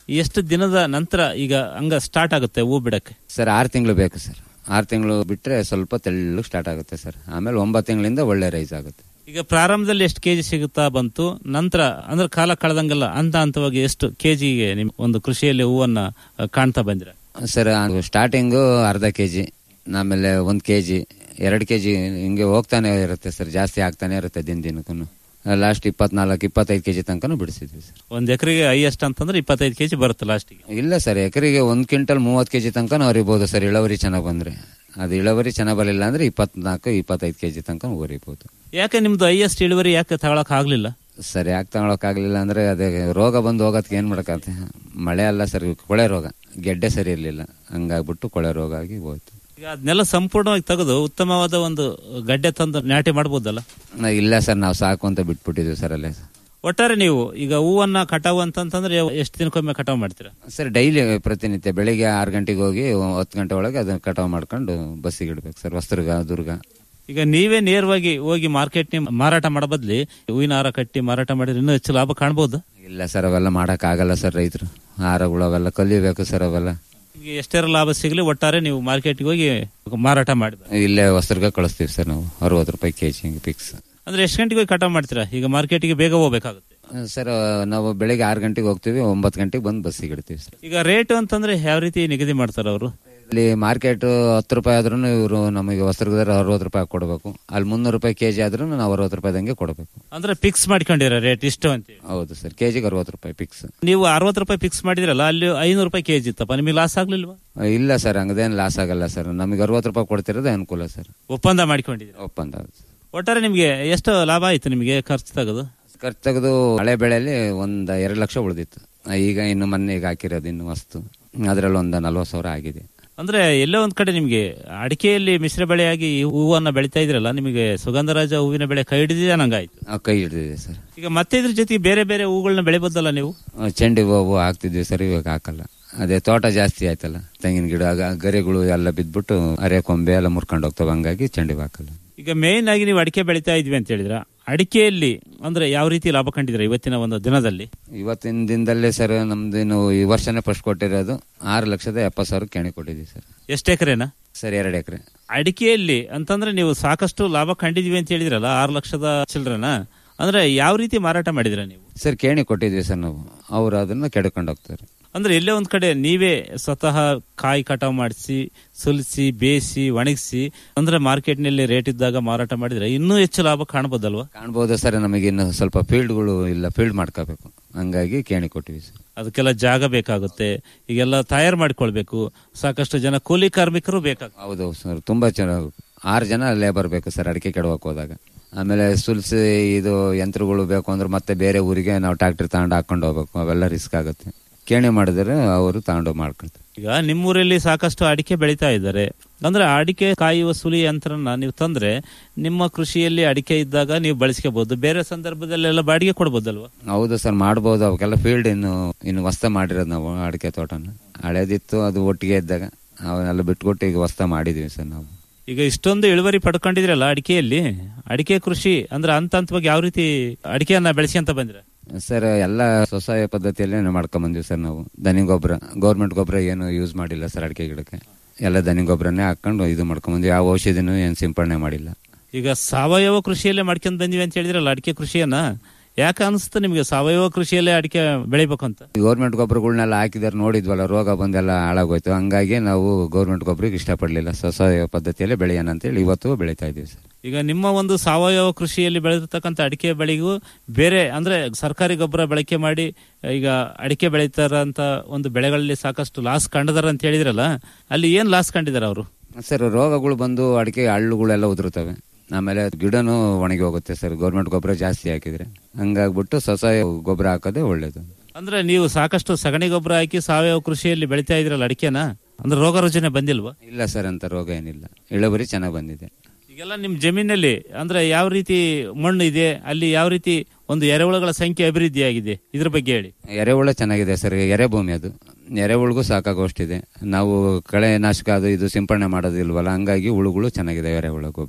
B: ಎಷ್ಟು ದಿನದ ನಂತರ ಈಗ ಹಂಗ ಸ್ಟಾರ್ಟ್ ಆಗುತ್ತೆ ಹೂ ಬಿಡಕ್ಕೆ
X: ಸರ್ ಆರು ತಿಂಗಳು ಬೇಕು ಸರ್ ಆರು ತಿಂಗಳು ಬಿಟ್ರೆ ಸ್ವಲ್ಪ ತೆಳ್ಳಗೆ ಸ್ಟಾರ್ಟ್ ಆಗುತ್ತೆ ಸರ್ ಆಮೇಲೆ ಒಂಬತ್ತು ತಿಂಗಳಿಂದ ಒಳ್ಳೆ ರೈಸ್ ಆಗುತ್ತೆ
B: ಈಗ ಪ್ರಾರಂಭದಲ್ಲಿ ಎಷ್ಟು ಕೆಜಿ ಸಿಗುತ್ತಾ ಬಂತು ನಂತರ ಅಂದ್ರೆ ಕಾಲ ಕಳೆದಂಗೆಲ್ಲ ಹಂತ ಹಂತವಾಗಿ ಎಷ್ಟು ಕೆಜಿಗೆ ನಿಮ್ ಒಂದು ಕೃಷಿಯಲ್ಲಿ ಹೂವನ್ನ ಆ, ಕಾಣ್ತಾ ಬಂದಿರ
X: ಸರ್ ಸ್ಟಾರ್ಟಿಂಗು ಅರ್ಧ ಕೆ ಜಿ ಆಮೇಲೆ ಒಂದು ಕೆ ಜಿ ಎರಡು ಕೆ ಜಿ ಹಿಂಗೆ ಹೋಗ್ತಾನೆ ಇರುತ್ತೆ ಸರ್ ಜಾಸ್ತಿ ಆಗ್ತಾನೆ ಇರುತ್ತೆ ದಿನ ದಿನಕ್ಕೂ ಲಾಸ್ಟ್ ಇಪ್ಪತ್ನಾಲ್ಕು ಇಪ್ಪತ್ತೈದು ಕೆ ಜಿ ತನಕನೂ ಬಿಡಿಸಿದ್ವಿ ಸರ್
B: ಒಂದ್ ಎಕರೆಗೆ ಹೈಯೆಸ್ಟ್ ಅಂತಂದ್ರೆ ಇಪ್ಪತ್ತೈದು ಕೆಜಿ ಬರುತ್ತೆ ಲಾಸ್ಟಿಗೆ
X: ಇಲ್ಲ ಸರ್ ಎಕರೆಗೆ ಒಂದು ಕ್ವಿಂಟಲ್ ಮೂವತ್ತು ಕೆ ಜಿ ತನಕ ಹರಿಬೋದು ಸರ್ ಇಳುವರಿ ಚೆನ್ನಾಗಿ ಬಂದರೆ ಅದು ಇಳುವರಿ ಚೆನ್ನಾಗಿ ಬರಲಿಲ್ಲ ಅಂದರೆ ಇಪ್ಪತ್ನಾಲ್ಕು ಇಪ್ಪತ್ತೈದು ಕೆ ಜಿ ತನಕ ಹೊರಿಬೋದು
B: ಯಾಕೆ ನಿಮ್ದು ಹೈಯೆಸ್ಟ್ ಇಳುವರಿ ಯಾಕೆ ತಗೊಳಕ್ ಆಗ್ಲಿಲ್ಲ
X: ಸರ್ ಯಾಕೆ ತಗೊಳಕ್ಕಾಗಲಿಲ್ಲ ಅಂದರೆ ಅದೇ ರೋಗ ಬಂದು ಹೋಗೋದಕ್ಕೆ ಏನು ಮಾಡೋಕ್ಕಾಗತ್ತೆ ಮಳೆ ಅಲ್ಲ ಸರ್ ಕೊಳೆ ರೋಗ ಗೆಡ್ಡೆ ಸರಿ ಇರಲಿಲ್ಲ ಹಂಗಾಗ್ಬಿಟ್ಟು ಕೊಳೆ ರೋಗ ಆಗಿ ಹೋಯ್ತು
B: ಈಗ ಅದನ್ನೆಲ್ಲ ಸಂಪೂರ್ಣವಾಗಿ ತೆಗೆದು ಉತ್ತಮವಾದ ಒಂದು ಗಡ್ಡೆ ತಂದು ನಾಟಿ ಮಾಡ್ಬೋದಲ್ಲ
X: ನಾ- ಇಲ್ಲ ಸರ್ ನಾವು ಸಾಕು ಅಂತ ಬಿಟ್ಬಿಟ್ಟಿದ್ವಿ ಸರ್ ಅಲ್ಲೇ
B: ಒಟ್ಟಾರೆ ನೀವು ಈಗ ಹೂವನ್ನ ಕಟಾವು ಅಂತಂತಂದ್ರೆ ಎಷ್ಟು ದಿನಕ್ಕೊಮ್ಮೆ ಕಟಾವು ಮಾಡ್ತೀರಾ
X: ಸರ್ ಡೈಲಿ ಪ್ರತಿನಿತ್ಯ ಬೆಳಿಗ್ಗೆ ಆರು ಗಂಟೆಗೆ ಹೋಗಿ ಹತ್ತು ಗಂಟೆ ಒಳಗೆ ಅದನ್ನ ಕಟಾವು ಮಾಡ್ಕೊಂಡು ಬಸ್ಸಿಗೆ ಇಡ್ಬೇಕು ಸರ್ ವಸ್ತ್ರಗ ದುರ್ಗ
B: ಈಗ ನೀವೇ ನೇರವಾಗಿ ಹೋಗಿ ಮಾರ್ಕೆಟ್ ಮಾರಾಟ ಮಾಡೋ ಬದ್ಲಿ ಹೂವಿನ ಹಾರ ಕಟ್ಟಿ ಮಾರಾಟ ಮಾಡಿದ್ರೆ ಇನ್ನೂ ಹೆಚ್ಚು ಲಾಭ ಕಾಣ್ಬೋದು
X: ಇಲ್ಲ ಸರ್ ಅವೆಲ್ಲ ಮಾಡಕ್ ಆಗಲ್ಲ ಸರ್ ರೈತರು ಹಾರಗಳು ಅವೆಲ್ಲ ಕಲಿಬೇಕು ಸರ್ ಅವೆಲ್ಲ
B: ಈಗ ಎಷ್ಟೇ ಲಾಭ ಸಿಗಲಿ ಒಟ್ಟಾರೆ ನೀವು ಮಾರ್ಕೆಟ್ಗೆ ಹೋಗಿ ಮಾರಾಟ ಮಾಡಿ
X: ಇಲ್ಲೇ ವಸ್ತ್ರಗ ಕಳಿಸ್ತೀವಿ ಸರ್ ನಾವು ಅರವತ್ತು ರೂಪಾಯಿ ಕೆ ಜಿ ಫಿಕ್ಸ್
B: ಅಂದ್ರೆ ಎಷ್ಟು ಗಂಟೆಗೆ ಹೋಗಿ ಕಟಾವು ಮಾಡ್ತೀರಾ ಈಗ ಮಾರ್ಕೆಟ್ಗೆ ಬೇಗ ಹೋಗ್ಬೇಕಾಗುತ್ತೆ
X: ಸರ್ ನಾವು ಬೆಳಿಗ್ಗೆ ಆರು ಗಂಟೆಗೆ ಹೋಗ್ತೀವಿ ಒಂಬತ್ತು ಗಂಟೆಗೆ ಬಂದು ಬಸ್ಸಿಗೆ ಇಡ್ತೀವಿ ಸರ್
B: ಈಗ ರೇಟ್ ಅಂತಂದ್ರೆ ಯಾವ ರೀತಿ ನಿಗದಿ ಮಾಡ್ತಾರೆ ಅವರು
X: ಇಲ್ಲಿ ಮಾರ್ಕೆಟ್ ಹತ್ತು ರೂಪಾಯಿ ಆದ್ರೂ ಇವರು ನಮಗೆ ವಸ್ತ್ರಗದಾರ ಅರವತ್ತು ರೂಪಾಯಿ ಕೊಡಬೇಕು ಅಲ್ಲಿ ಮುನ್ನೂರು ರೂಪಾಯಿ ಕೆ ಜಿ ಆದ್ರೂ ನಾವು ಅರವತ್ತು ರೂಪಾಯಿದಂಗೆ ಕೊಡಬೇಕು
B: ಅಂದ್ರೆ ಫಿಕ್ಸ್ ಮಾಡ್ಕೊಂಡಿರ ರೇಟ್ ಇಷ್ಟು ಅಂತ
X: ಹೌದು ಸರ್ ಕೆ ಜಿಗೆ ಅರವತ್ತು ರೂಪಾಯಿ ಫಿಕ್ಸ್
B: ನೀವು ಅರವತ್ತು ರೂಪಾಯಿ ಫಿಕ್ಸ್ ಮಾಡಿದ್ರಲ್ಲ ಅಲ್ಲಿ ಐನೂರು ರೂಪಾಯಿ ಕೆಜಿ ಇತ್ತಪ್ಪ ನಿಮಗೆ ಲಾಸ್ ಆಗ್ಲಿಲ್ವಾ
X: ಇಲ್ಲ ಸರ್ ಹಂಗದೇನು ಲಾಸ್ ಆಗಲ್ಲ ಸರ್ ನಮಗೆ ಅರವತ್ತು ರೂಪಾಯಿ ಕೊಡ್ತಿರೋದೇ ಅನುಕೂಲ ಸರ್
B: ಒಪ್ಪಂದ ಮಾಡ್ಕೊಂಡಿದ್ದೀರಾ
X: ಒಪ್ಪಂದ
B: ಒಟ್ಟಾರೆ ನಿಮಗೆ ಎಷ್ಟು ಲಾಭ ಆಯ್ತು ನಿಮಗೆ ಖರ್ಚು ತೆಗೆದು
X: ಖರ್ಚು ತೆಗೆದು ಹಳೆ ಬೆಳೆಯಲ್ಲಿ ಒಂದು ಎರಡು ಲಕ್ಷ ಉಳಿದಿತ್ತು ಈಗ ಇನ್ನು ಮೊನ್ನೆ ಈಗ ಹಾಕಿರೋದು ಇನ್ನು ವಸ್ತು ಅದರಲ್ಲಿ ಒಂದು ನಲ್ವತ್ತು ಸಾವಿರ ಆಗಿದೆ
B: ಅಂದ್ರೆ ಎಲ್ಲೋ ಒಂದ್ ಕಡೆ ನಿಮಗೆ ಅಡಿಕೆಯಲ್ಲಿ ಮಿಶ್ರ ಬೆಳೆಯಾಗಿ ಈ ಹೂವನ್ನ ಬೆಳಿತಾ ಇದ್ರಲ್ಲ ನಿಮಗೆ ಸುಗಂಧರಾಜ ಹೂವಿನ ಬೆಳೆ ಕೈ ಹಿಡಿದಿದೆ ನಂಗಾಯ್ತು
X: ಆ, ಕೈ ಹಿಡಿದಿದೆ ಸರ್
B: ಈಗ ಮತ್ತೆ ಇದ್ರ ಜೊತೆಗೆ ಬೇರೆ ಬೇರೆ ಹೂಗಳನ್ನ ಬೆಳಿಬೋದಲ್ಲ ನೀವು
X: ಆ, ಚೆಂಡು ಹೂವು ಹಾಕ್ತಿದ್ವಿ ಸರ್ ಇವಾಗ ಹಾಕಲ್ಲ ಅದೇ ತೋಟ ಜಾಸ್ತಿ ಆಯ್ತಲ್ಲ ತೆಂಗಿನ ಗಿಡ ಗ- ಗರಿಗಳು ಎಲ್ಲ ಬಿದ್ಬಿಟ್ಟು ಅರೆ ಕೊಂಬೆ ಎಲ್ಲ ಮುರ್ಕೊಂಡು ಹೋಗ್ತವೆ ಹಂಗಾಗಿ ಚೆಂಡು ಹೂವು ಹಾಕಲ್ಲ
B: ಈಗ ಮೇನ್ ಆಗಿ ನೀವು ಅಡಿಕೆ ಬೆಳಿತಾ ಇದ್ವಿ ಅಂತ ಹೇಳಿದ್ರ ಅಡಿಕೆಯಲ್ಲಿ ಅಂದ್ರೆ ಯಾವ ರೀತಿ ಲಾಭ ಕಂಡಿದ್ರ ಇವತ್ತಿನ ಒಂದು ದಿನದಲ್ಲಿ
X: ಇವತ್ತಿನ ದಿನದಲ್ಲೇ ಸರ್ ನಮ್ದೇನು ಈ ವರ್ಷನೇ ಫಸ್ಟ್ ಕೊಟ್ಟಿರೋದು ಆರು ಲಕ್ಷದ ಎಪ್ಪತ್ತು ಸಾವಿರ ಕೆಣಿ ಕೊಟ್ಟಿದ್ದೀವಿ ಸರ್
B: ಎಷ್ಟು ಎಕರೆನಾ
X: ಸರ್ ಎರಡು ಎಕರೆ
B: ಅಡಿಕೆಯಲ್ಲಿ ಅಂತಂದ್ರೆ ನೀವು ಸಾಕಷ್ಟು ಲಾಭ ಕಂಡಿದ್ವಿ ಅಂತ ಹೇಳಿದ್ರಲ್ಲ ಆರು ಲಕ್ಷದ ಚಿಲ್ಡ್ರನ ಅಂದ್ರೆ ಯಾವ ರೀತಿ ಮಾರಾಟ ಮಾಡಿದ್ರ ನೀವು
X: ಸರ್ ಕೇಣಿ ಕೊಟ್ಟಿದ್ವಿ ಸರ್ ನಾವು ಅವ್ರು ಅದನ್ನ ಕೆಡ್ಕೊಂಡು ಹೋಗ್ತಾರೆ
B: ಅಂದ್ರೆ ಎಲ್ಲೇ ಒಂದ್ ಕಡೆ ನೀವೇ ಸ್ವತಃ ಕಾಯಿ ಕಟಾವ್ ಮಾಡಿಸಿ ಸುಲಿಸಿ ಬೇಯಿಸಿ ಒಣಗಿಸಿ ಅಂದ್ರೆ ಮಾರ್ಕೆಟ್ ನಲ್ಲಿ ರೇಟ್ ಇದ್ದಾಗ ಮಾರಾಟ ಮಾಡಿದ್ರೆ ಇನ್ನೂ ಹೆಚ್ಚು ಲಾಭ ಕಾಣಬಹುದಲ್ವಾ
X: ಕಾಣ್ಬೋದು ಸರ್ ನಮಗೆ ಇನ್ನು ಸ್ವಲ್ಪ ಫೀಲ್ಡ್ಗಳು ಇಲ್ಲ ಫೀಲ್ಡ್ ಮಾಡ್ಕೋಬೇಕು ಹಂಗಾಗಿ ಕೇಣಿ ಕೊಟ್ಟಿವಿ ಸರ್
B: ಅದಕ್ಕೆಲ್ಲ ಜಾಗ ಬೇಕಾಗುತ್ತೆ ಈಗೆಲ್ಲ ತಯಾರು ಮಾಡ್ಕೊಳ್ಬೇಕು ಸಾಕಷ್ಟು ಜನ ಕೂಲಿ ಕಾರ್ಮಿಕರು ಬೇಕಾಗುತ್ತೆ
X: ಹೌದು ಸರ್ ತುಂಬಾ ಚೆನ್ನಾಗಿ ಆರು ಜನ ಲೇಬರ್ ಬೇಕು ಸರ್ ಅಡಿಕೆ ಕೆಡವಕ್ಕೆ ಹೋದಾಗ ಆಮೇಲೆ ಸುಲ್ಸಿ ಇದು ಯಂತ್ರಗಳು ಬೇಕು ಅಂದ್ರೆ ಮತ್ತೆ ಬೇರೆ ಊರಿಗೆ ನಾವು ಟ್ರಾಕ್ಟರ್ ತಗೊಂಡು ಹಾಕೊಂಡು ಹೋಗ್ಬೇಕು ಅವೆಲ್ಲ ರಿಸ್ಕ್ ಆಗುತ್ತೆ ಕೇಣಿ ಮಾಡಿದ್ರೆ ಅವರು ತಗೊಂಡು ಮಾಡ್ಕೊಳ್ತಾರೆ
B: ಈಗ ನಿಮ್ಮೂರಲ್ಲಿ ಸಾಕಷ್ಟು ಅಡಿಕೆ ಬೆಳೀತಾ ಇದ್ದಾರೆ ಅಂದ್ರೆ ಅಡಿಕೆ ಕಾಯುವ ಸುಲಿ ಯಂತ್ರನ ನೀವು ತಂದ್ರೆ ನಿಮ್ಮ ಕೃಷಿಯಲ್ಲಿ ಅಡಿಕೆ ಇದ್ದಾಗ ನೀವು ಬಳಸ್ಕೋಬಹುದು ಬೇರೆ ಸಂದರ್ಭದಲ್ಲೆಲ್ಲ ಬಾಡಿಗೆ ಕೊಡ್ಬೋದಲ್ವಾ
X: ಹೌದು ಸರ್ ಮಾಡ್ಬೋದು ಅವಕ್ಕೆಲ್ಲ ಫೀಲ್ಡ್ ಇನ್ನು ಇನ್ನು ಹೊಸ್ತ ಮಾಡಿರೋದು ನಾವು ಅಡಿಕೆ ತೋಟನ ಹಳೇದಿತ್ತು ಅದು ಒಟ್ಟಿಗೆ ಇದ್ದಾಗ ಅವನ್ನೆಲ್ಲ ಬಿಟ್ಕೊಟ್ಟು ಈಗ ಹೊಸ್ತ ಮಾಡಿದೀವಿ ಸರ್ ನಾವು
B: ಈಗ ಇಷ್ಟೊಂದು ಇಳುವರಿ ಪಡ್ಕೊಂಡಿದ್ರಲ್ಲ ಅಡಿಕೆಯಲ್ಲಿ ಅಡಿಕೆ ಕೃಷಿ ಅಂದ್ರೆ ಹಂತ ಹಂತವಾಗಿ ಯಾವ ರೀತಿ ಅಡಿಕೆಯನ್ನ ಬೆಳೆಸಿ ಅಂತ ಬಂದ್ರೆ
X: ಸರ್ ಎಲ್ಲ ಸ್ವಸಹಾಯ ಪದ್ಧತಿಯಲ್ಲೇ ಮಾಡ್ಕೊಂಡ್ ಬಂದಿವಿ ಸರ್ ನಾವು ದನಿ ಗೊಬ್ಬರ ಗೌರ್ಮೆಂಟ್ ಗೊಬ್ಬರ ಏನು ಯೂಸ್ ಮಾಡಿಲ್ಲ ಸರ್ ಅಡಿಕೆ ಗಿಡಕ್ಕೆ ಎಲ್ಲ ದನಿ ಗೊಬ್ಬರನೇ ಹಾಕೊಂಡು ಇದು ಮಾಡ್ಕೊಂಡ್ ಬಂದ್ವಿ ಯಾವ ಔಷಧಿನೂ ಏನು ಸಿಂಪಡಣೆ ಮಾಡಿಲ್ಲ
B: ಈಗ ಸಾವಯವ ಕೃಷಿಯಲ್ಲೇ ಮಾಡ್ಕೊಂಡ್ ಬಂದಿವಿ ಅಂತ ಹೇಳಿದ್ರಲ್ಲ ಅಡಿಕೆ ಕೃಷಿಯನ್ನ ಯಾಕೆ ಅನಿಸ್ತು ನಿಮಗೆ ಸಾವಯವ ಕೃಷಿಯಲ್ಲೇ ಅಡಿಕೆ ಬೆಳಿಬೇಕು ಅಂತ
X: ಗೌರ್ಮೆಂಟ್ ಗೊಬ್ಬರಗಳನ್ನೆಲ್ಲ ಹಾಕಿದಾರೆ ನೋಡಿದ್ವಲ್ಲ ರೋಗ ಬಂದೆಲ್ಲ ಹಾಳಾಗೋಯ್ತು ಹಂಗಾಗಿ ನಾವು ಗೌರ್ಮೆಂಟ್ ಗೊಬ್ಬರಕ್ಕೆ ಇಷ್ಟಪಡಲಿಲ್ಲ ಸ್ವಸಹಾಯ ಪದ್ಧತಿಯಲ್ಲೇ ಬೆಳೆಯೋಣ ಅಂತೇಳಿ ಇವತ್ತು ಬೆಳೀತಾ ಇದೀವಿ ಸರ್
B: ಈಗ ನಿಮ್ಮ ಒಂದು ಸಾವಯವ ಕೃಷಿಯಲ್ಲಿ ಬೆಳೆದಿರ್ತಕ್ಕಂಥ ಅಡಿಕೆ ಬೆಳೆಗೂ ಬೇರೆ ಅಂದ್ರೆ ಸರ್ಕಾರಿ ಗೊಬ್ಬರ ಬಳಕೆ ಮಾಡಿ ಈಗ ಅಡಿಕೆ ಬೆಳೀತಾರಂತ ಒಂದು ಬೆಳೆಗಳಲ್ಲಿ ಸಾಕಷ್ಟು ಲಾಸ್ ಕಂಡಿದಾರ ಅಂತ ಹೇಳಿದ್ರಲ್ಲ ಅಲ್ಲಿ ಏನ್ ಲಾಸ್ ಕಂಡಿದಾರ ಅವರು
X: ಸರ್ ರೋಗಗಳು ಬಂದು ಅಡಿಕೆ ಹಳ್ಳುಗಳೆಲ್ಲ ಉದುರುತ್ತವೆ ಆಮೇಲೆ ಗಿಡನೂ ಒಣಗಿ ಹೋಗುತ್ತೆ ಸರ್ ಗೌರ್ಮೆಂಟ್ ಗೊಬ್ಬರ ಜಾಸ್ತಿ ಹಾಕಿದ್ರೆ ಹಂಗಾಗ್ಬಿಟ್ಟು ಸ್ವಸಹಾಯ ಗೊಬ್ಬರ ಹಾಕೋದೇ ಒಳ್ಳೇದು
B: ಅಂದ್ರೆ ನೀವು ಸಾಕಷ್ಟು ಸಗಣಿ ಗೊಬ್ಬರ ಹಾಕಿ ಸಾವಯವ ಕೃಷಿಯಲ್ಲಿ ಬೆಳಿತಾ ಇದ್ರಲ್ಲ ಅಡಿಕೆನ ಅಂದ್ರೆ ರೋಗ ರುಜಿನ ಬಂದಿಲ್ವಾ
X: ಇಲ್ಲ ಸರ್ ಅಂತ ರೋಗ ಏನಿಲ್ಲ ಇಳುವರಿ ಚೆನ್ನಾಗಿ ಬಂದಿದೆ
B: ಈಗೆಲ್ಲ ನಿಮ್ ಜಮೀನಲ್ಲಿ ಅಂದ್ರೆ ಯಾವ ರೀತಿ ಮಣ್ಣು ಇದೆ ಅಲ್ಲಿ ಯಾವ ರೀತಿ ಒಂದು ಎರೆಹುಳುಗಳ ಸಂಖ್ಯೆ ಅಭಿವೃದ್ಧಿ ಆಗಿದೆ ಇದ್ರ ಬಗ್ಗೆ ಹೇಳಿ
X: ಎರೆಹುಳ ಚೆನ್ನಾಗಿದೆ ಸರ್ ಎರೆ ಭೂಮಿ ಅದು ಎರೆಹುಳುಗೂ ಸಾಕಾಗೋಷ್ಟಿದೆ ನಾವು ಕಳೆ ನಾಶಕ ಅದು ಇದು ಸಿಂಪಡಣೆ ಮಾಡೋದಿಲ್ವಲ್ಲ ಹಂಗಾಗಿ ಹುಳುಗಳು ಚೆನ್ನಾಗಿದೆ ಎರೆಹುಳ ಗೊಬ್ಬರ